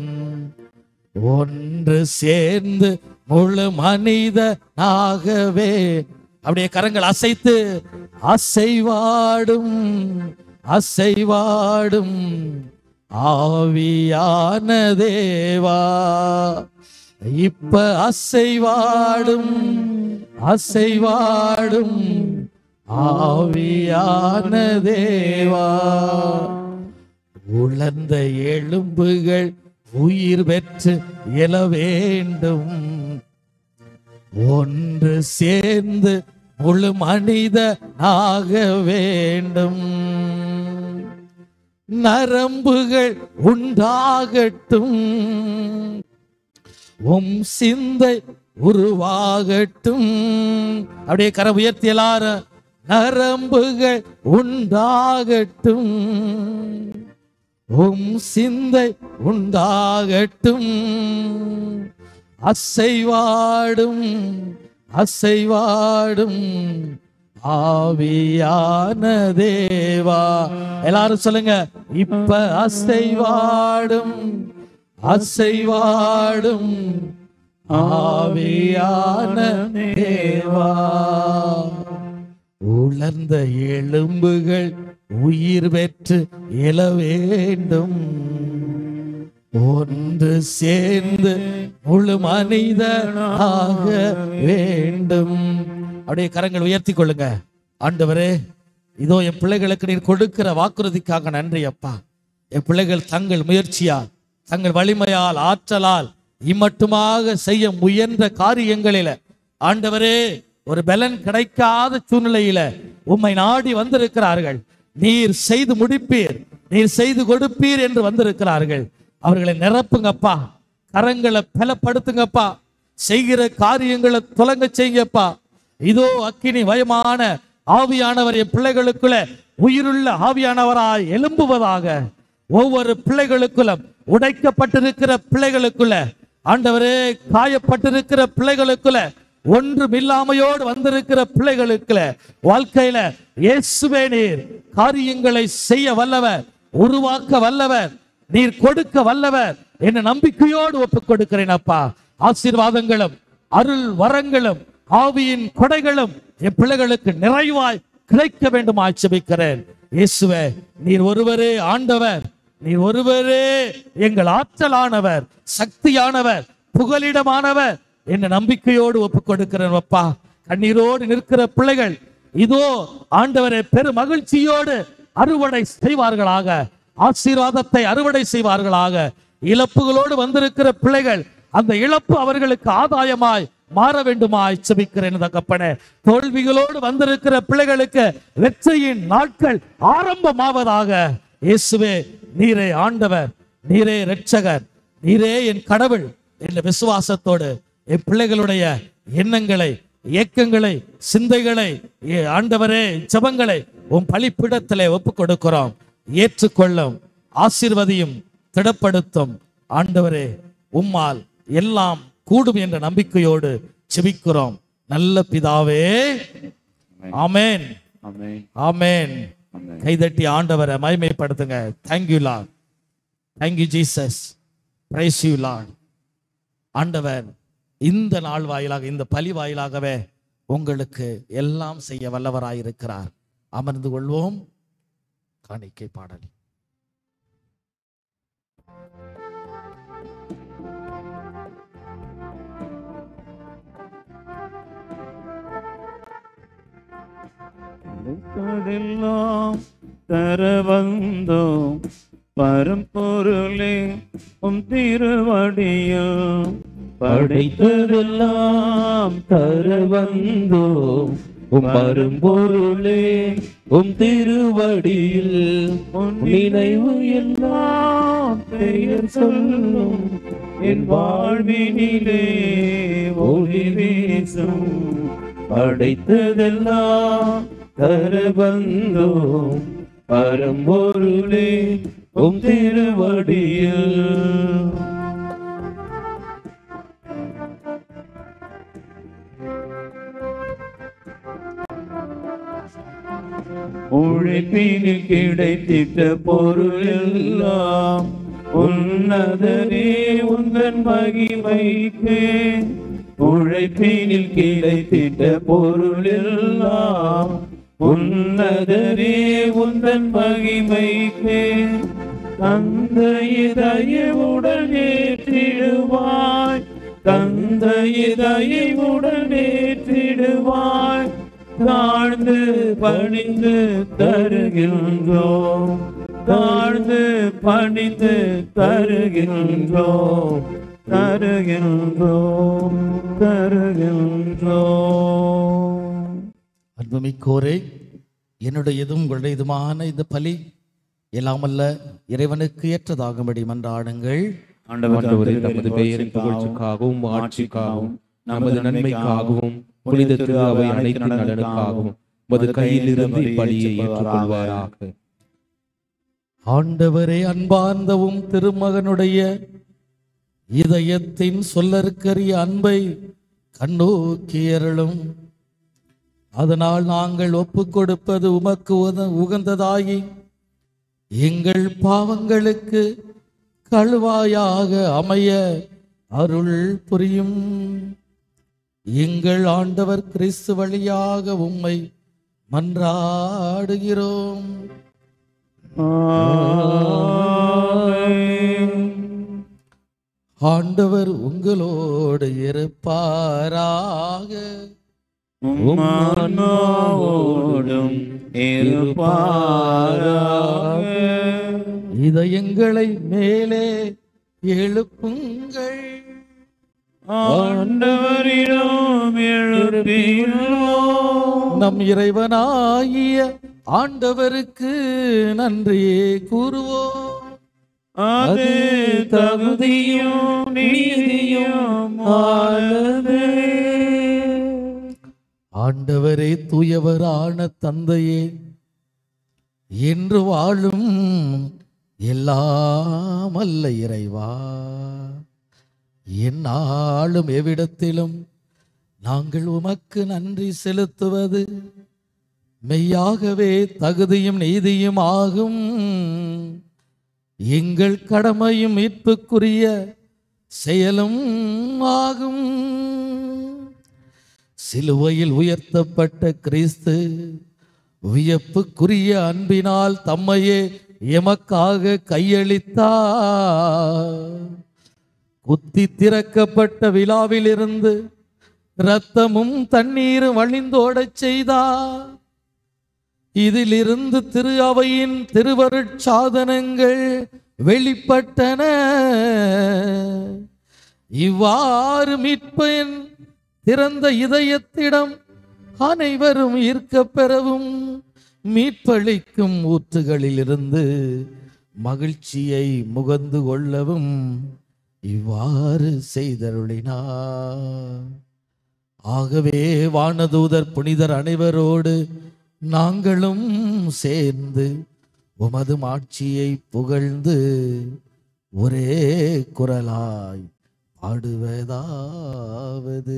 ஒன்று சேர்ந்து முழு மனிதனாகவே அப்படியே கரங்கள் அசைத்து அசைவாடும் அசைவாடும் ஆவியான தேவா இப்ப அசைவாடும் அசைவாடும் ஆவியான தேவா உலர்ந்த எலும்புகள் உயிர் பெற்று எழ வேண்டும் ஒன்று சேர்ந்து முழு மனித ஆக வேண்டும் நரம்புகள் உண்டாகட்டும் உம் சிந்தை உருவாகட்டும் அப்படியே கரை உயர்த்தி எல்லாரும் நரம்புகள் உண்டாகட்டும் உம் சிந்தை உண்டாகட்டும் அசைவாடும் அசைவாடும் ஆவியான தேவா எல்லாரும் சொல்லுங்க இப்ப அசைவாடும் அசைவாடும் ஆவியான தேவா உலர்ந்த எலும்புகள் உயிர் பெற்று எழ வேண்டும் ஒன்று சேர்ந்து முழு மனிதனாக வேண்டும் அப்படியே கரங்கள் உயர்த்தி கொள்ளுங்க ஆண்டவரே இதோ என் பிள்ளைகளுக்கு நீர் கொடுக்கிற வாக்குறுதிக்காக நன்றி அப்பா என் பிள்ளைகள் தங்கள் முயற்சியால் தங்கள் வலிமையால் ஆற்றலால் இம்மட்டுமாக செய்ய முயன்ற காரியங்களில ஆண்டவரே ஒரு பலன் கிடைக்காத சூழ்நிலையில உம்மை நாடி வந்திருக்கிறார்கள் நீர் செய்து முடிப்பீர் நீர் செய்து கொடுப்பீர் என்று வந்திருக்கிறார்கள் அவர்களை நிரப்புங்கப்பா கரங்களை பலப்படுத்துங்கப்பா செய்கிற காரியங்களை துலங்க செய்யுங்கப்பா இதோ அக்கினி வயமான ஆவியானவர் என் பிள்ளைகளுக்குள்ள உயிருள்ள ஆவியானவராய் எழும்புவதாக ஒவ்வொரு பிள்ளைகளுக்குள்ளும் உடைக்கப்பட்டிருக்கிற பிள்ளைகளுக்குள்ள ஆண்டவரே காயப்பட்டிருக்கிற பிள்ளைகளுக்குள்ள ஒன்றுமில்லாமையோடு வந்திருக்கிற பிள்ளைகளுக்குள்ள வாழ்க்கையில இயேசுவே நீர் காரியங்களை செய்ய வல்லவர் உருவாக்க வல்லவர் நீர் கொடுக்க வல்லவர் என்ன நம்பிக்கையோடு ஒப்புக் கொடுக்கிறேன் அப்பா ஆசீர்வாதங்களும் அருள் வரங்களும் ஆவியின் கொடைகளும் என் பிள்ளைகளுக்கு நிறைவாய் கிடைக்க வேண்டும் ஆட்சேபிக்கிறேன் இயேசுவே நீர் ஒருவரே ஆண்டவர் நீர் ஒருவரே எங்கள் ஆற்றலானவர் சக்தியானவர் புகலிடமானவர் என்ன நம்பிக்கையோடு ஒப்புக் கொடுக்கிறேன் அப்பா கண்ணீரோடு நிற்கிற பிள்ளைகள் இதோ ஆண்டவரை பெரு மகிழ்ச்சியோடு அறுவடை செய்வார்களாக ஆசீர்வாதத்தை அறுவடை செய்வார்களாக இழப்புகளோடு வந்திருக்கிற பிள்ளைகள் அந்த இழப்பு அவர்களுக்கு ஆதாயமாய் மாற வேண்டுமாய் செபிக்கிறேன் தகப்பனே தோல்விகளோடு வந்திருக்கிற பிள்ளைகளுக்கு வெற்றியின் நாட்கள் ஆரம்பமாவதாக இயேசுவே நீரே ஆண்டவர் நீரே இரட்சகர் நீரே என் கடவுள் என்ற விசுவாசத்தோடு என் பிள்ளைகளுடைய எண்ணங்களை இயக்கங்களை சிந்தைகளை ஏ- ஆண்டவரே ஜெபங்களை உன் பலிப்பிடத்திலே ஒப்புக் கொடுக்கிறோம் ஏற்றுக்கொள்ளும் ஆசீர்வதியும் திடப்படுத்தும் ஆண்டவரே உம்மால் எல்லாம் கூடும் என்ற நம்பிக்கையோடு செபிக்கிறோம் நல்ல பிதாவே ஆமென் ஆமென் ஆமென் ஆமென் கைதட்டி ஆண்டவரை மகிமைப்படுத்துங்க thank you Lord thank you Jesus Praise you, Lord. ஆண்டவர் இந்த நாள் வாயிலாக இந்த பலி வாயிலாகவே உங்களுக்கு எல்லாம் செய்ய வல்லவராயிருக்கிறார் அமர்ந்து கொள்வோம் காணிக்கை பாடல் கிடைத்ததெல்லாம் தர வந்தோம் பரம்பொருளே உம் திருவடியில் படைத்ததெல்லாம் தர வந்தோம் உம் அரும்பொருளே உம் திருவடியில் உன் நினைவு எல்லாம் பெயர் சொல்லும் என் வாழ்வினிலே ஒளி வீசும் படைத்ததெல்லாம் தர வந்தோம் பரம்பொருளே உம் திருவடியில் உழைப்பினில் கிடைத்திட்ட பொருள் எல்லாம் உன்னதனே உந்தன் மகிமைக்கு உழைப்பினில் கிடைத்திட்ட பொருள் எல்லாம் உன்னதனே உந்தன் மகிமைக்கு தந்த இதயவுடன் ஏற்றிடுவாய் தந்த இதயவுடன் ஏற்றிடுவாய் தாழ்ந்து பணிந்து தருகின்றோம் தாழ்ந்து பணிந்து தருகின்றோம் தருகின்றோம் தருகின்றோம் அன்புமிக்கோரே என்னுடையதும் உங்களுடையதுமான இந்த பலி எல்லாமல்ல இறைவனுக்கு ஏற்றதாகும்படி மன்றாடுங்கள் ஆண்டவரே தமது பெயரின் புகழ்ச்சிக்காகவும் ஆட்சிக்காகவும் நமது நன்மைக்காகவும் புனித திரு அவை அனைத்து நலனுக்காகவும் மது கையில் இருந்து இப்பலியை ஏற்றுக்கொள்வாராக ஆண்டவரே அன்பார்ந்தவும் திருமகனுடைய இதயத்தின் சொல்லற்கரிய அன்பை கண்ணோக்கியருளும் அதனால் நாங்கள் ஒப்புக் கொடுப்பது உமக்கு உத- உகந்ததாகி எங்கள் பாவங்களுக்கு கழுவாயாக அமைய அருள் புரியும் எங்கள் ஆண்டவர் கிறிஸ்து வழியாக உம்மை மன்றாடுகிறோம் ஆண்டவர் உங்களோடு இருப்பாராக உம்மானோடும் இருப்பாராக இதயங்களை மேலே எழுப்புங்கள் ஆண்டவரிடம் எழுப்பியுள்ளோம் நம் இறைவனாகிய ஆண்டவருக்கு நன்றியே கூறுவோம் அது தகுதியும் நீதியும் ஆனது ஆண்டவரே தூயவரான தந்தையே என்று வாழும் எல்லாம் அல்ல இறைவா எந்நாளும் எவ்விடத்திலும் நாங்கள் உமக்கு நன்றி செலுத்துவது மெய்யாகவே தகுதியும் நீதியும் ஆகும் எங்கள் கடமையும் மீட்புக்குரிய செயலும் ஆகும் சிலுவையில் உயர்த்தப்பட்ட கிறிஸ்து வியப்புக்குரிய அன்பினால் தம்மையே எமக்காக கையளித்தார் குத்தி திறக்கப்பட்ட விழாவிலிருந்து இரத்தமும் தண்ணீரும் வழிந்தோடச் செய்தார் இதிலிருந்து திரு அவையின் திருவருட்சாதனங்கள் வெளிப்பட்டன இவ்வாறு மீட்பன் திறந்த இதயத்திடம் அனைவரும் ஈர்க்கப் பெறவும் மீட்பளிக்கும் ஊற்றுகளிலிருந்து மகிழ்ச்சியை முகந்து கொள்ளவும் இவ்வாறு செய்தருளினார் ஆகவே வானதூதர் புனிதர் அனைவரோடு நாங்களும் சேர்ந்து உமது மாட்சியை புகழ்ந்து ஒரே குரலாய் பாடுவதாவது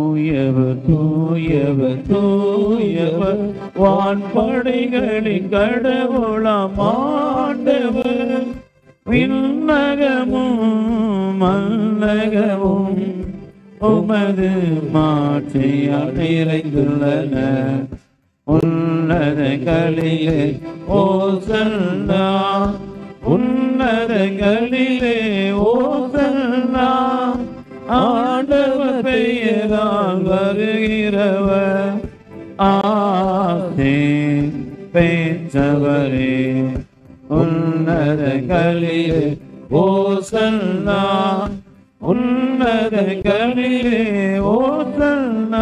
தூயவர் தூயவர் தூயவர் வான்படைகளின் கடவுளாம் ஆண்டவர் விண்ணகமும் மல்லகமும் உமது மாற்றியால் நிறைந்துள்ளன உன்னதங்களிலே ஓசன்னா உன்னதங்களிலே ஓசன்னா ஆண்டவர் பெயரால் வருகிறவர் ஆசே பேச்சவரே உன்னதங்களிலே ஓசன்னா உன்னதங்களிலே ஓசன்னா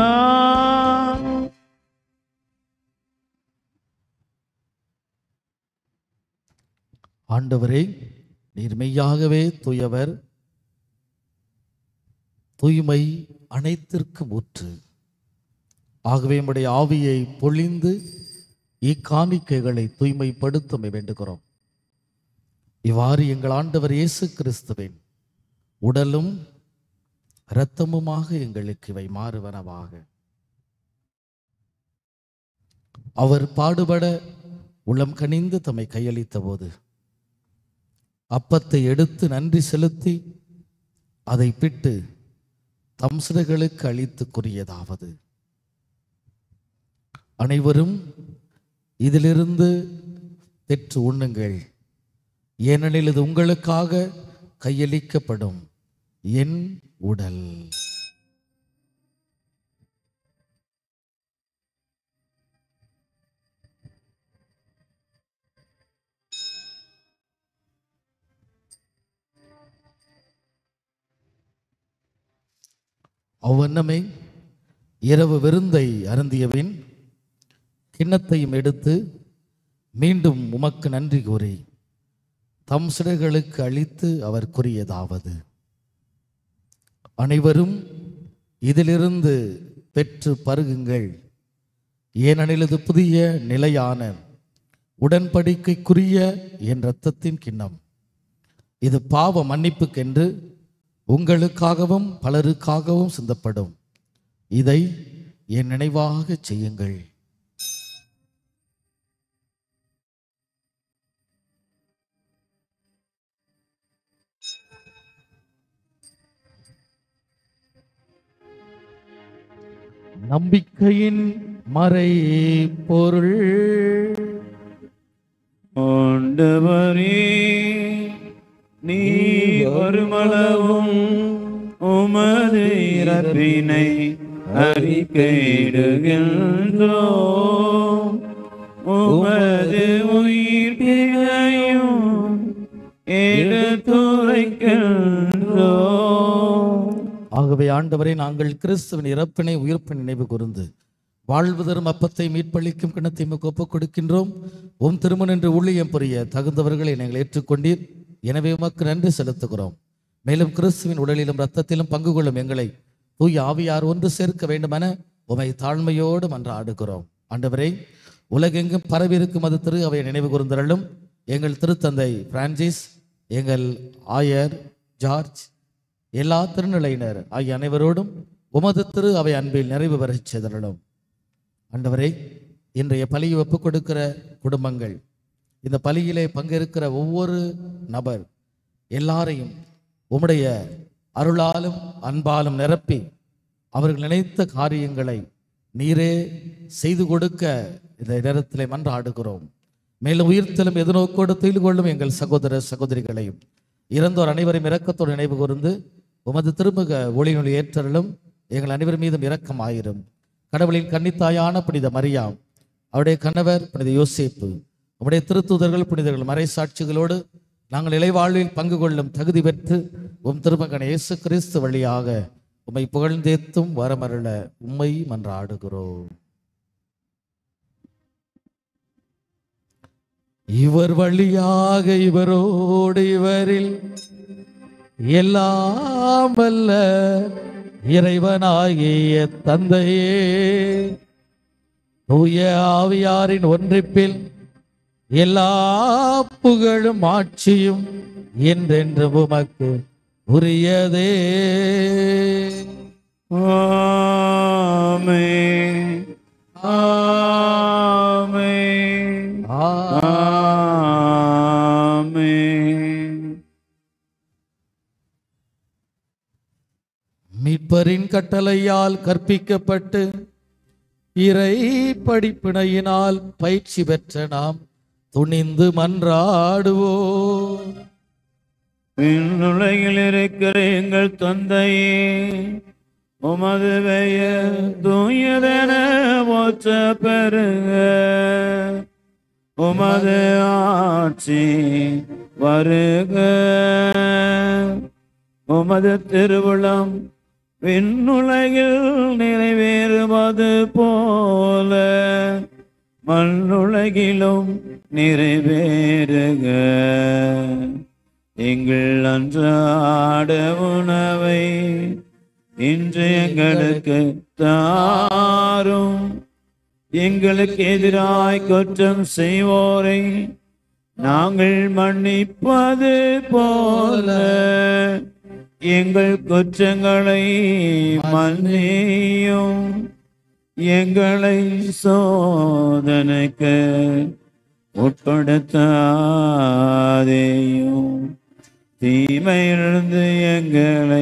ஆண்டவரே நீர் மெய்யாகவே தூயவர் தூய்மை அனைத்திற்கும் ஊற்று ஆகவே உம்முடைய ஆவியை பொழிந்து இக்காணிக்கைகளை தூய்மைப்படுத்த வேண்டுகிறோம் இவ்வாறு எங்கள் ஆண்டவர் இயேசு கிறிஸ்துவின் உடலும் இரத்தமுமாக எங்களுக்கு இவை மாறுவனவாக அவர் பாடுபட உளம் கனிந்து தம்மை கையளித்த போது அப்பத்தை எடுத்து நன்றி செலுத்தி அதை பிட்டு தம் சிறைகளுக்கு அளித்து கூறியதாவது அனைவரும் இதிலிருந்து பெற்று உண்ணுங்கள் ஏனெனில் இது உங்களுக்காக கையளிக்கப்படும் என் உடல் அவ்வண்ணமே இரவு விருந்தை அருந்தியபின் கிண்ணத்தையும் எடுத்து மீண்டும் உமக்கு நன்றி கூறி தம் சிறைகளுக்கு அளித்து அவர் கூறியதாவது அனைவரும் இதிலிருந்து பெற்று பருகுங்கள் ஏனெனில் இது புதிய நிலையான உடன்படிக்கைக்குரிய என் இரத்தத்தின் கிண்ணம் இது பாவ மன்னிப்புக்கென்று உங்களுக்காகவும் பலருக்காகவும் சிந்தப்படும் இதை என் நினைவாக செய்யுங்கள் நம்பிக்கையின் மறை பொருள் ஆண்டவரே நீ வருமளவும் உமது இறப்பினை அறிக்கையிடுகின்றோ உமது உயிர்ப்பினையும் எடுத்துரைக்கின்றோ ஆகவே ஆண்டவரை நாங்கள் கிறிஸ்துவின் இறப்பினை உயிர்ப்பின் நினைவு கூர்ந்து வாழ்வு தரும் அப்பத்தை மீட்பளிக்கும் கிணத்தை உமக்கு ஒப்புக் கொடுக்கின்றோம் உம் திருமணம் என்று ஊழியம் புரிய தகுந்தவர்களை நீங்கள் ஏற்றுக்கொண்டீர் எனவே உமக்கு நன்றி செலுத்துகிறோம் மேலும் கிறிஸ்துவின் உடலிலும் இரத்தத்திலும் பங்கு கொள்ளும் எங்களை தூய் ஆவியார் ஒன்று சேர்க்க வேண்டுமென உமை தாழ்மையோடு மன்றாடுகிறோம் ஆண்டவரே உலகெங்கும் பரவியிருக்கும் அது திரு அவை நினைவு கூர்ந்தருளும் எங்கள் திருத்தந்தை பிரான்சிஸ் எங்கள் ஆயர் ஜார்ஜ் எல்லா திருநிலையினர் ஆகிய அனைவரோடும் உமது திரு அவை அன்பில் நிறைவு பெறச் செய்தருளும் ஆண்டவரே இன்றைய பலியை ஒப்புக் கொடுக்கிற குடும்பங்கள் இந்த பலியிலே பங்கேற்கிற ஒவ்வொரு நபர் எல்லாரையும் உம்முடைய அருளாலும் அன்பாலும் நிரப்பி அவர்கள் நினைத்த காரியங்களை நீரே செய்து கொடுக்க இந்த நேரத்திலே மன்றாடுகிறோம் மேலும் உயிர்த்தலும் எதிர்நோக்கோடு துயில் கொள்ளும் எங்கள் சகோதர சகோதரிகளையும் இறந்தோர் அனைவரையும் இரக்கத்தோடு நினைவு கூர்ந்து உமது திருமுக ஒளிநொலி ஏற்றலும் எங்கள் அனைவர் மீதும் இரக்கமாயிரும் கடவுளின் கன்னித்தாயான புனித மரியாம் அவருடைய கணவர் புனித யோசேப்பு உம்முடைய திருத்தூதர்கள் புனிதர்கள் மறைசாட்சிகளோடு நாங்கள் இலைவாழ்வில் பங்கு கொள்ளும் தகுதி பெற்று உம் திருமகன் இயேசு கிறிஸ்து வழியாக உம்மை புகழ்ந்தேத்தும் வரமருள உம்மை மன்றாடுகிறோம் இவர் வழியாக இவரோடு இவரில் எல்லாம் வல்ல இறைவனாகிய தந்தையே தூய ஆவியாரின் ஒன்றிப்பில் எல்லா புகழும் ஆட்சியும் என்றென்று உமக்கு உரியதே ஆமென் ஆமென் ஆமென் மீட்பரின் கட்டளையால் கற்பிக்கப்பட்டு இறை படிப்பினையினால் பயிற்சி பெற்ற நாம் துணிந்து மன்றாடுவோம் விண்ணுலகில் இருக்கிற எங்கள் தந்தையே உமது பெயர் தூயதென போற்ற பெருக உமது ஆட்சி வருக உமது திருவிழம் விண்ணுலகில் நிறைவேறுவது போல மண்ணுலகிலும் நிறைவேறுக எங்கள் அன்றாட உணவை இன்று எங்களுக்கு தாரும் எங்களுக்கு எதிராய் குற்றம் செய்வோரை நாங்கள் மன்னிப்பது போல எங்கள் குற்றங்களை மன்னியும் எங்களை சோதனைக்கு உட்படுத்தாதேயும் தீமையிலிருந்து எங்களை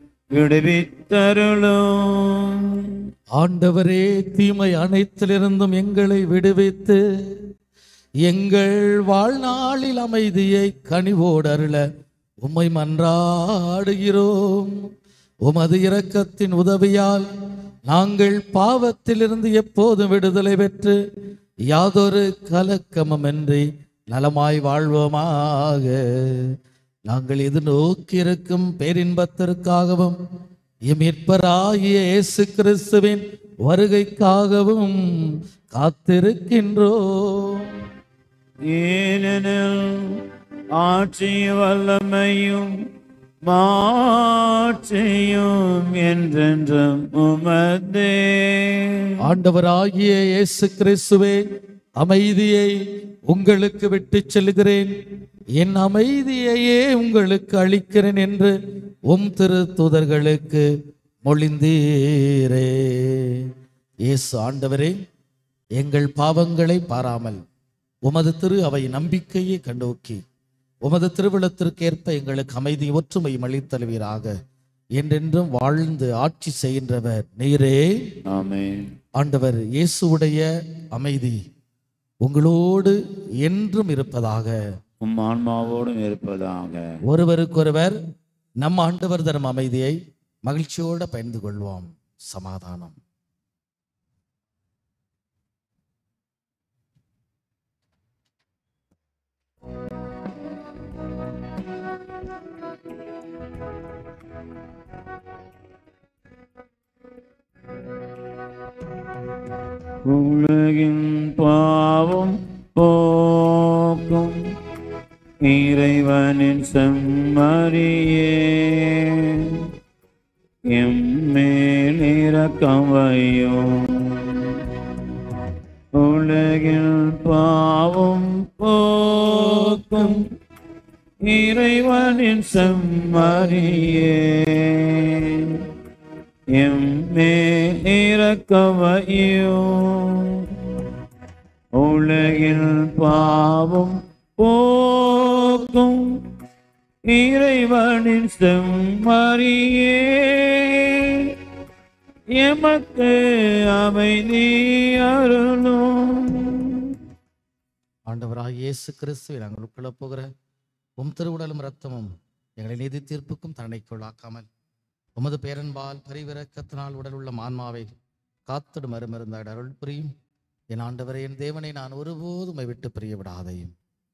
விடுவித்தருளும் ஆண்டவரே தீமை அனைத்திலிருந்தும் எங்களை விடுவித்து எங்கள் வாழ்நாளில் அமைதியை கனிவோடு அருள உம்மை மன்றாடுகிறோம் உமது இரக்கத்தின் உதவியால் நாங்கள் பாவத்திலிருந்து எப்போதும் விடுதலை பெற்று யாதொரு கலக்கமுமின்றி நலமாய் வாழ்வோமாக நாங்கள் இது நோக்கியிருக்கும் பேரின்பத்திற்காகவும் எமிற்பராகிய இயேசு கிறிஸ்துவின் வருகைக்காகவும் காத்திருக்கின்றோம் ஏனெனில் ஆட்சி வல்லமையும் மாட்சியும் என்றென்றும் உமதே ஆண்டவராகிய இயேசு கிறிஸ்துவே அமைதியை உங்களுக்கு விட்டுச் செல்கிறேன் என் அமைதியையே உங்களுக்கு அளிக்கிறேன் என்று உம் திரு தூதர்களுக்கு மொழிந்தீரே இயேசு ஆண்டவரே எங்கள் பாவங்களை பாராமல் உமது திரு அவை நம்பிக்கையை கண்டோக்கி உமது திருவிழத்திற்கேற்ப எங்களுக்கு அமைதி ஒற்றுமையும் அளித்தழுவீராக என்றென்றும் வாழ்ந்து ஆட்சி செய்கின்றவர் நீரே ஆமென் ஆண்டவர் இயேசுவுடைய அமைதி உங்களோடு என்றும் இருப்பதாக உம் ஆன்மாவோடும் இருப்பதாக ஒருவருக்கொருவர் நம் ஆண்டவர் தரும் அமைதியை மகிழ்ச்சியோடு பயந்து கொள்வோம் சமாதானம் உலகின் பாவம் போக்கும் இறைவனின் செம்மறியே எம்மேல் இரக்கம் வையும் உலகில் பாவம் போக்கும் இறைவனின் செம்மறியே எம்மே இரக்கவையும் உலகில் பாவம் போக்கும் இறைவனின் செம்மறியே எமக்கு அமைதி அருளும் ஆண்டவராக இயேசு கிறிஸ்துவை நாங்கள் உட்கொள்ள போகிற உம் திருவுடலும் இரத்தமும் எங்களை நீதி தீர்ப்புக்கும் தண்டனைக்குள்ளாக்காமல் உமது பேரன்பால் பரிவிரக்கத்தினால் உடல் உள்ள ஆன்மாவை காத்திடும் மறுமருந்த அருள் புரியும் என் ஆண்டவரே என் தேவனை நான் ஒருபோதும் உம்மை விட்டு பிரிய விடாதையும்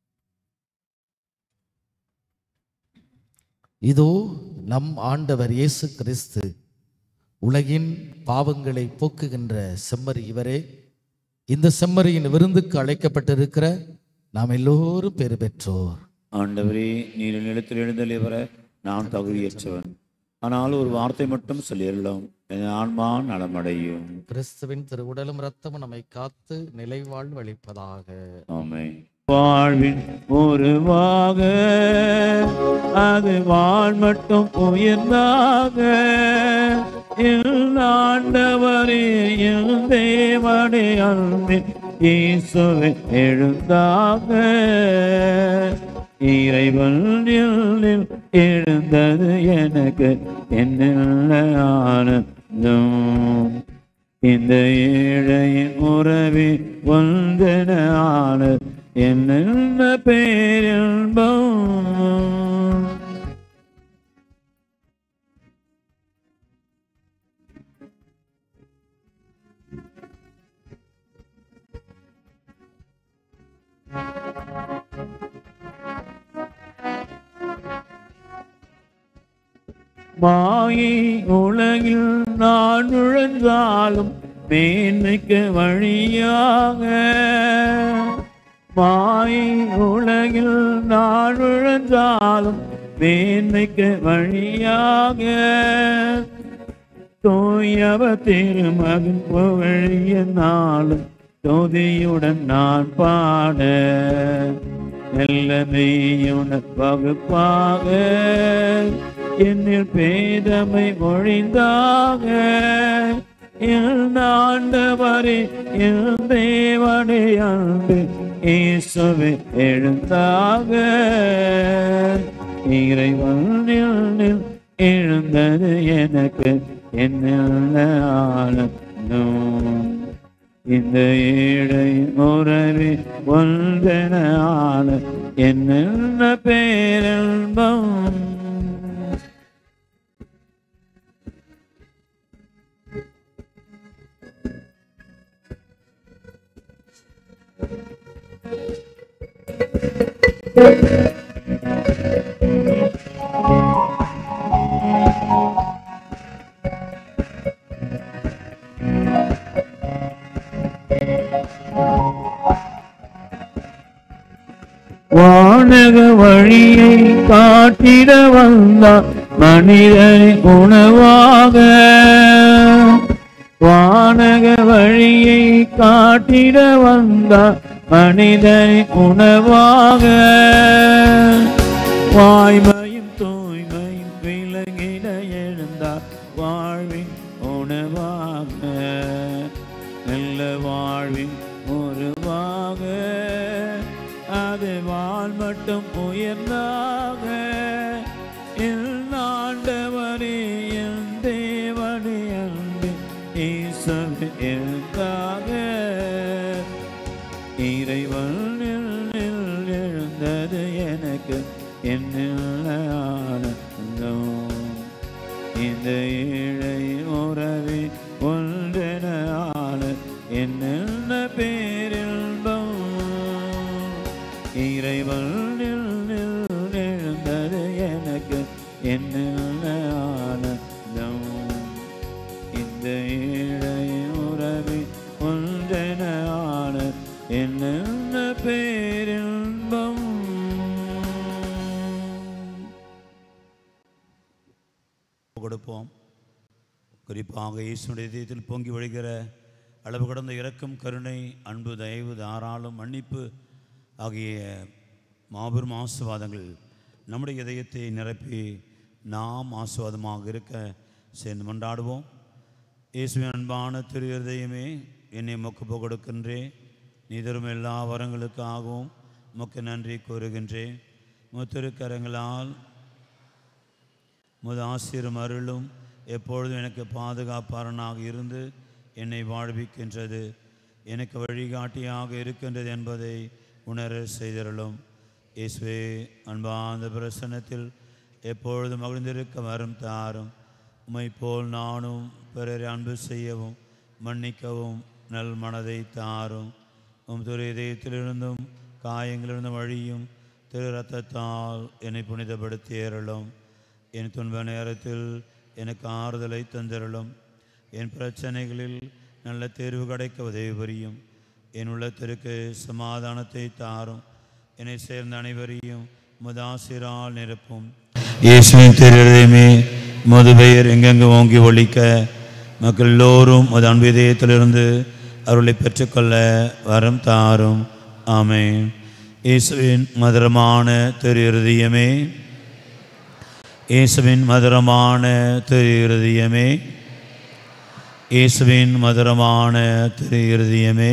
இதோ நம் ஆண்டவர் இயேசு கிறிஸ்து உலகின் பாவங்களை போக்குகின்ற செம்மறி இவரே இந்த செம்மறியின் விருந்துக்கு அழைக்கப்பட்டிருக்கிற நாம் எல்லோரும் பெறு பெற்றோர் ஆண்டவரே நீர் நிலத்தில் எழுந்தல் வர நான் தகுதியற்றவன் ஆனால் ஒரு வார்த்தை மட்டும் சொல்லிடலாம் என் ஆன்மா நலமடையும் கிறிஸ்துவின் திரு உடலும் இரத்தமும் நம்மை காத்து நிலை வாழ்வு அளிப்பதாக ஆமென் வாழ்வின் உருவாக அது வாழ் மட்டும் உயர்ந்தாக என் ஆண்டவரே என் தேவனே அன்பின் இயேசுவே எழுந்தாக இறைவன் என்னில் எழுந்தது எனக்கு என்ன ஆனந்தம் இந்த ஏழையின் உறவி ஒன்றென ஆன என்ன பேரின்பம் மாயை உலகில் நான் நுழைந்தாலும் மேன்மைக்கு வழியாக மாயை உலகில் நான் நுழைந்தாலும் மேன்மைக்கு வழியாக தூயவ திருமகன் புகழிய நாளும் தொதியுடன் நான் பாட நல்லதையுன வகுப்பாக என்னில் பேதமை மொழிந்தாக என் ஆண்டவரே என் தேவனே அன்பு இயேசுவே எழுந்தாக இறைவன் என்னில் எழுந்தது எனக்கு என்ன ஆனந்தம் இந்த ஏழை உறவி ஒன்றென ஆன என்ன பேரன்பம் வானக வழியை காட்டிட வந்தார் மனிதனை உணவாக வானக வழியை காட்டிட வந்தார் மனிதனை உணவாக வாய்மையும் தூய்மையும் விலகிட எழுந்தார் வாழ்வின் உணவாக நல்ல வாழ்வின் உருவாக அது வாழ் மட்டும் உயர்ந்தாக என் ஆண்டவரே என் தேவனே அன்பு ஈசன் எழுந்தாக இறைவன் என்னில் எழுந்தது எனக்கு என்ன ஆனந்தம் இந்த ஏழை உறவி ஒன்றென ஆன என்ன பேரின்பம் இறைவன் என்னில் எழுந்தது எனக்கு என்ன ஆனந்தம் இந்த ஏழை உறவி ஒன்றென ஆன என்ன பேரின்பம் கொடுப்போம் குறிப்பாக இயேசுடைய இதயத்தில் பொங்கி வழிகிற அளவு கடந்த இரக்கம் கருணை அன்பு தயவு தாராளம் மன்னிப்பு ஆகிய மாபெரும் ஆசுவாதங்கள் நம்முடைய இதயத்தை நிரப்பி நாம் ஆசுவாதமாக இருக்க சேர்ந்து கொண்டாடுவோம் இயேசுவின் அன்பான திரு இருதயமே என்னை மொக்கு கொடுக்கின்றேன் நீ தரும் எல்லா வரங்களுக்காகவும் மொக்க நன்றி கூறுகின்றேன் முத்திருக்கரங்களால் முது ஆசிரியரும் அருளும் எப்பொழுதும் எனக்கு பாதுகாப்பாளனாக இருந்து என்னை வாழ்விக்கின்றது எனக்கு வழிகாட்டியாக இருக்கின்றது என்பதை உணர செய்திருளும் இயேசுவே அன்பாந்த பிரசன்னத்தில் எப்பொழுதும் மகிழ்ந்திருக்க வரும் தாரும் உம்மை போல் நானும் பிறரை அன்பு செய்யவும் மன்னிக்கவும் நல் மனதை தாரும் உம் திரு இதயத்திலிருந்தும் காயங்களிலிருந்தும் வழியும் திரு ரத்தத்தால் என்னை புனிதப்படுத்தி ஏறலும் என் துன்ப நேரத்தில் எனக்கு ஆறுதலை தந்திரலும் என் பிரச்சனைகளில் நல்ல தேர்வு கிடைக்க உதவி புரியும் என் உள்ளத்திற்கு சமாதானத்தை தாரும் என்னை சேர்ந்த அனைவரையும் முதாசிரால் நிரப்பும் இயேசுவின் திருதயமே முது பெயர் எங்கெங்கு ஓங்கி ஒழிக்க மக்கள் எல்லோரும் முது அன்பு இதயத்திலிருந்து அருளை பெற்றுக்கொள்ள வரம் தாரும் ஆமென் இயேசுவின் மதுரமான திரு இருதயமே இயேசுவின் மதுரமான திரு இருதயமே இயேசுவின் மதுரமான திரு இருதயமே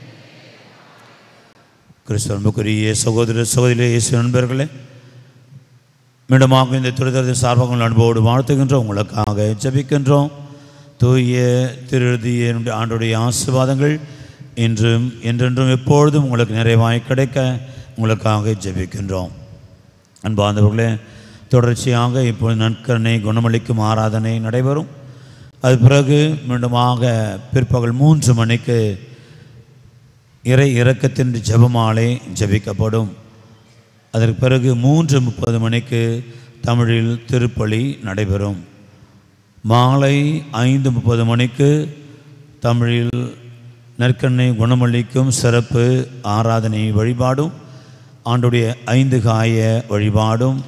கிறிஸ்தவனுக்குரிய சகோதர சகோதரி இயேசு நண்பர்களே மீண்டுமாக இந்த திருத்தரத்தின் சார்பாக உங்கள் அன்போடு வாழ்த்துகின்றோம் உங்களுக்காக ஜெபிக்கின்றோம் தூய திருதிய ஆண்டுடைய ஆசீர்வாதங்கள் இன்றும் என்றென்றும் எப்பொழுதும் உங்களுக்கு நிறைவாய் கிடைக்க உங்களுக்காக ஜெபிக்கின்றோம் அன்பார்ந்தவர்களே தொடர்ச்சியாக இப்பொழுது நற்கரணை குணமளிக்கும் ஆராதனை நடைபெறும் அது பிறகு மீண்டுமாக பிற்பகல் மூன்று மணிக்கு இறை இரக்கத்தின் ஜெபமாலை ஜெபிக்கப்படும் அதற்கு பிறகு மூன்று முப்பது மணிக்கு தமிழில் திருப்பலி நடைபெறும் மாலை ஐந்து முப்பது மணிக்கு தமிழில் நற்கண்ணை குணமளிக்கும் சிறப்பு ஆராதனை வழிபாடும் ஆண்டுடைய ஐந்து காய வழிபாடும்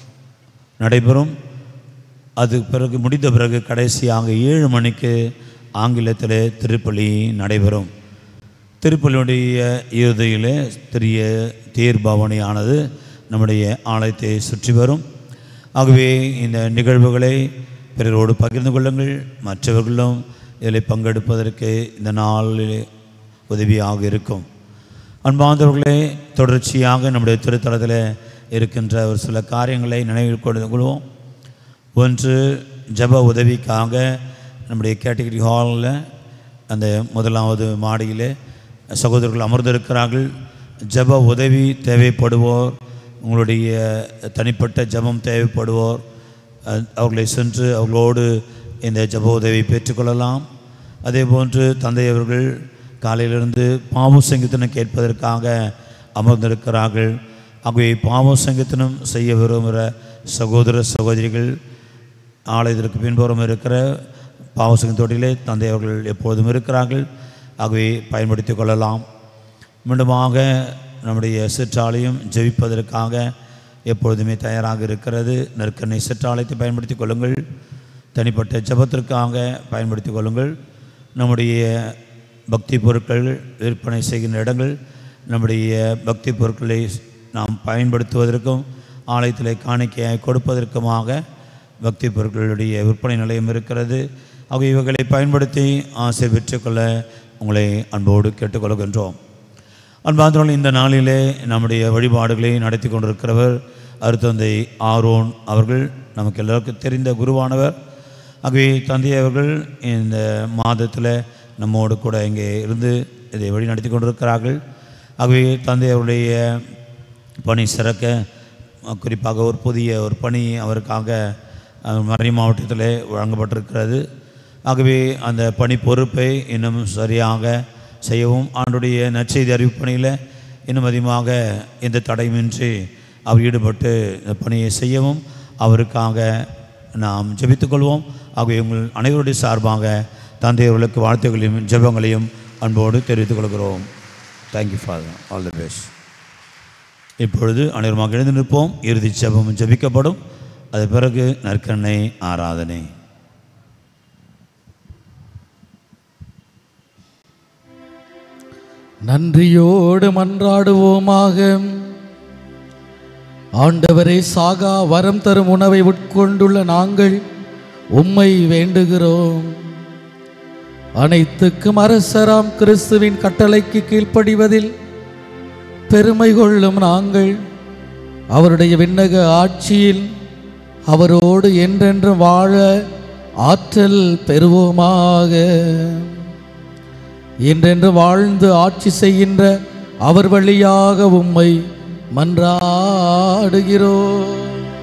நடைபெறும் அது பிறகு முடிந்த பிறகு கடைசியாக ஏழு மணிக்கு ஆங்கிலத்தில் திருப்பலி நடைபெறும் திருப்பலியுடைய இறுதியிலே சிறிய தேர்பவனியானது நம்முடைய ஆலயத்தை சுற்றி வரும் ஆகவே இந்த நிகழ்வுகளை பிறரோடு பகிர்ந்து கொள்ளுங்கள் மற்றவர்களும் இதில் பங்கெடுப்பதற்கு இந்த நாளில் உதவியாக இருக்கும் அன்பார்ந்தவர்களே தொடர்ச்சியாக நம்முடைய திருத்தலத்தில் இருக்கின்ற ஒரு சில காரியங்களை நினைவில் கொண்டு கொள்வோம் ஒன்று ஜப உதவிக்காக நம்முடைய கேட்டகரி ஹாலில் அந்த முதலாவது மாடியிலே சகோதரர்கள் அமர்ந்திருக்கிறார்கள் ஜப உதவி தேவைப்படுவோர் உங்களுடைய தனிப்பட்ட ஜபம் தேவைப்படுவோர் அஹ், அவர்களை சென்று அவர்களோடு இந்த ஜப உதவி பெற்றுக்கொள்ளலாம் அதே போன்று தந்தை அவர்கள் காலையிலிருந்து பாவ சங்கீதனம் கேட்பதற்காக அமர்ந்திருக்கிறார்கள் ஆகவே பாவ சங்கீதனம் செய்ய விரும்புகிற சகோதர சகோதரிகள் ஆலயத்திற்கு பின்புறம் இருக்கிற பாவசங்க தொட்டிலே தந்தை அவர்கள் எப்போதும் இருக்கிறார்கள் ஆகவே பயன்படுத்தி கொள்ளலாம் மீண்டுமாக நம்முடைய சிற்றாலயம் ஜெபிப்பதற்காக எப்பொழுதுமே தயாராக இருக்கிறது நெற்கண்ணை சிற்றாலயத்தை பயன்படுத்தி கொள்ளுங்கள் தனிப்பட்ட ஜெபத்திற்காக பயன்படுத்தி கொள்ளுங்கள் நம்முடைய பக்தி பொருட்கள் விற்பனை செய்கின்ற இடங்கள் நம்முடைய பக்தி பொருட்களை நாம் பயன்படுத்துவதற்கும் ஆலயத்தில் காணிக்கையாய் கொடுப்பதற்குமாக பக்தி பொருட்களுடைய விற்பனை நிலையம் இருக்கிறது ஆக இவைகளை பயன்படுத்தி ஆசை பெற்றுக்கொள்ள உங்களை அன்போடு கேட்டுக்கொள்கின்றோம் அன்பார்ந்தவர்கள் இந்த நாளிலே நம்முடைய வழிபாடுகளை நடத்தி கொண்டிருக்கிறவர் அருத்தந்தை ஆரோன் அவர்கள் நமக்கு எல்லாருக்கும் தெரிந்த குருவானவர் ஆகவே தந்தை அவர்கள் இந்த மாதத்தில் நம்மோடு கூட இங்கே இருந்து இதை வழி நடத்தி கொண்டிருக்கிறார்கள் ஆகவே தந்தை அவருடைய பணி சிறக்க குறிப்பாக ஒரு புதிய ஒரு பணி அவருக்காக அஹ், மறை மாவட்டத்தில் வழங்கப்பட்டிருக்கிறது ஆகவே அந்த பணி பொறுப்பை இன்னும் சரியாக செய்யவும் ஆண்டுடைய நற்செய்தி அறிவிப்பு பணியில் இன்னும் அதிகமாக எந்த தடையுமின்றி அவர் ஈடுபட்டு இந்த பணியை செய்யவும் அவருக்காக நாம் ஜெபித்துக்கொள்வோம் ஆகவே உங்கள் அனைவருடைய சார்பாக தந்தையவர்களுக்கு வாழ்த்துக்களையும் ஜெபங்களையும் அன்போடு தெரிவித்துக் கொள்கிறோம் thank you father all the best இப்பொழுது அனைவருமாக எழுந்து நிற்போம் இறுதி ஜெபம் ஜெபிக்கப்படும் அது பிறகு நற்கண்ணை ஆராதனை நன்றியோடு மன்றாடுவோமாக ஆண்டவரே சாகா வரம் தரும் உணவை உட்கொண்டுள்ள நாங்கள் உம்மை வேண்டுகிறோம் அனைத்துக்கும் அரசராம் கிறிஸ்துவின் கட்டளைக்கு கீழ்ப்படிவதில் பெருமை கொள்ளும் நாங்கள் அவருடைய விண்ணக ஆட்சியில் அவரோடு என்றென்றும் வாழ ஆற்றல் பெறுவோமாக என்றென்று வாழ்ந்து ஆட்சி செய்கின்ற அவர் வழியாக உம்மை மன்றாடுகிறோம்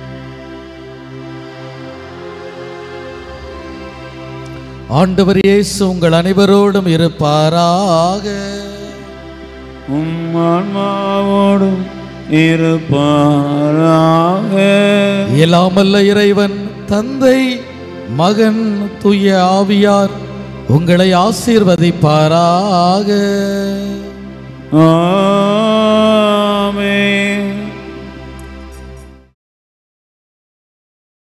ஆண்டவர் இயேசு உங்கள் அனைவரோடும் இருப்பாராக உம் ஆன்மாவோடும் இருப்பாராக இயலாமல்ல இறைவன் தந்தை மகன் தூய ஆவியார் உங்களை ஆசீர்வதிப்பாராக ஆமென்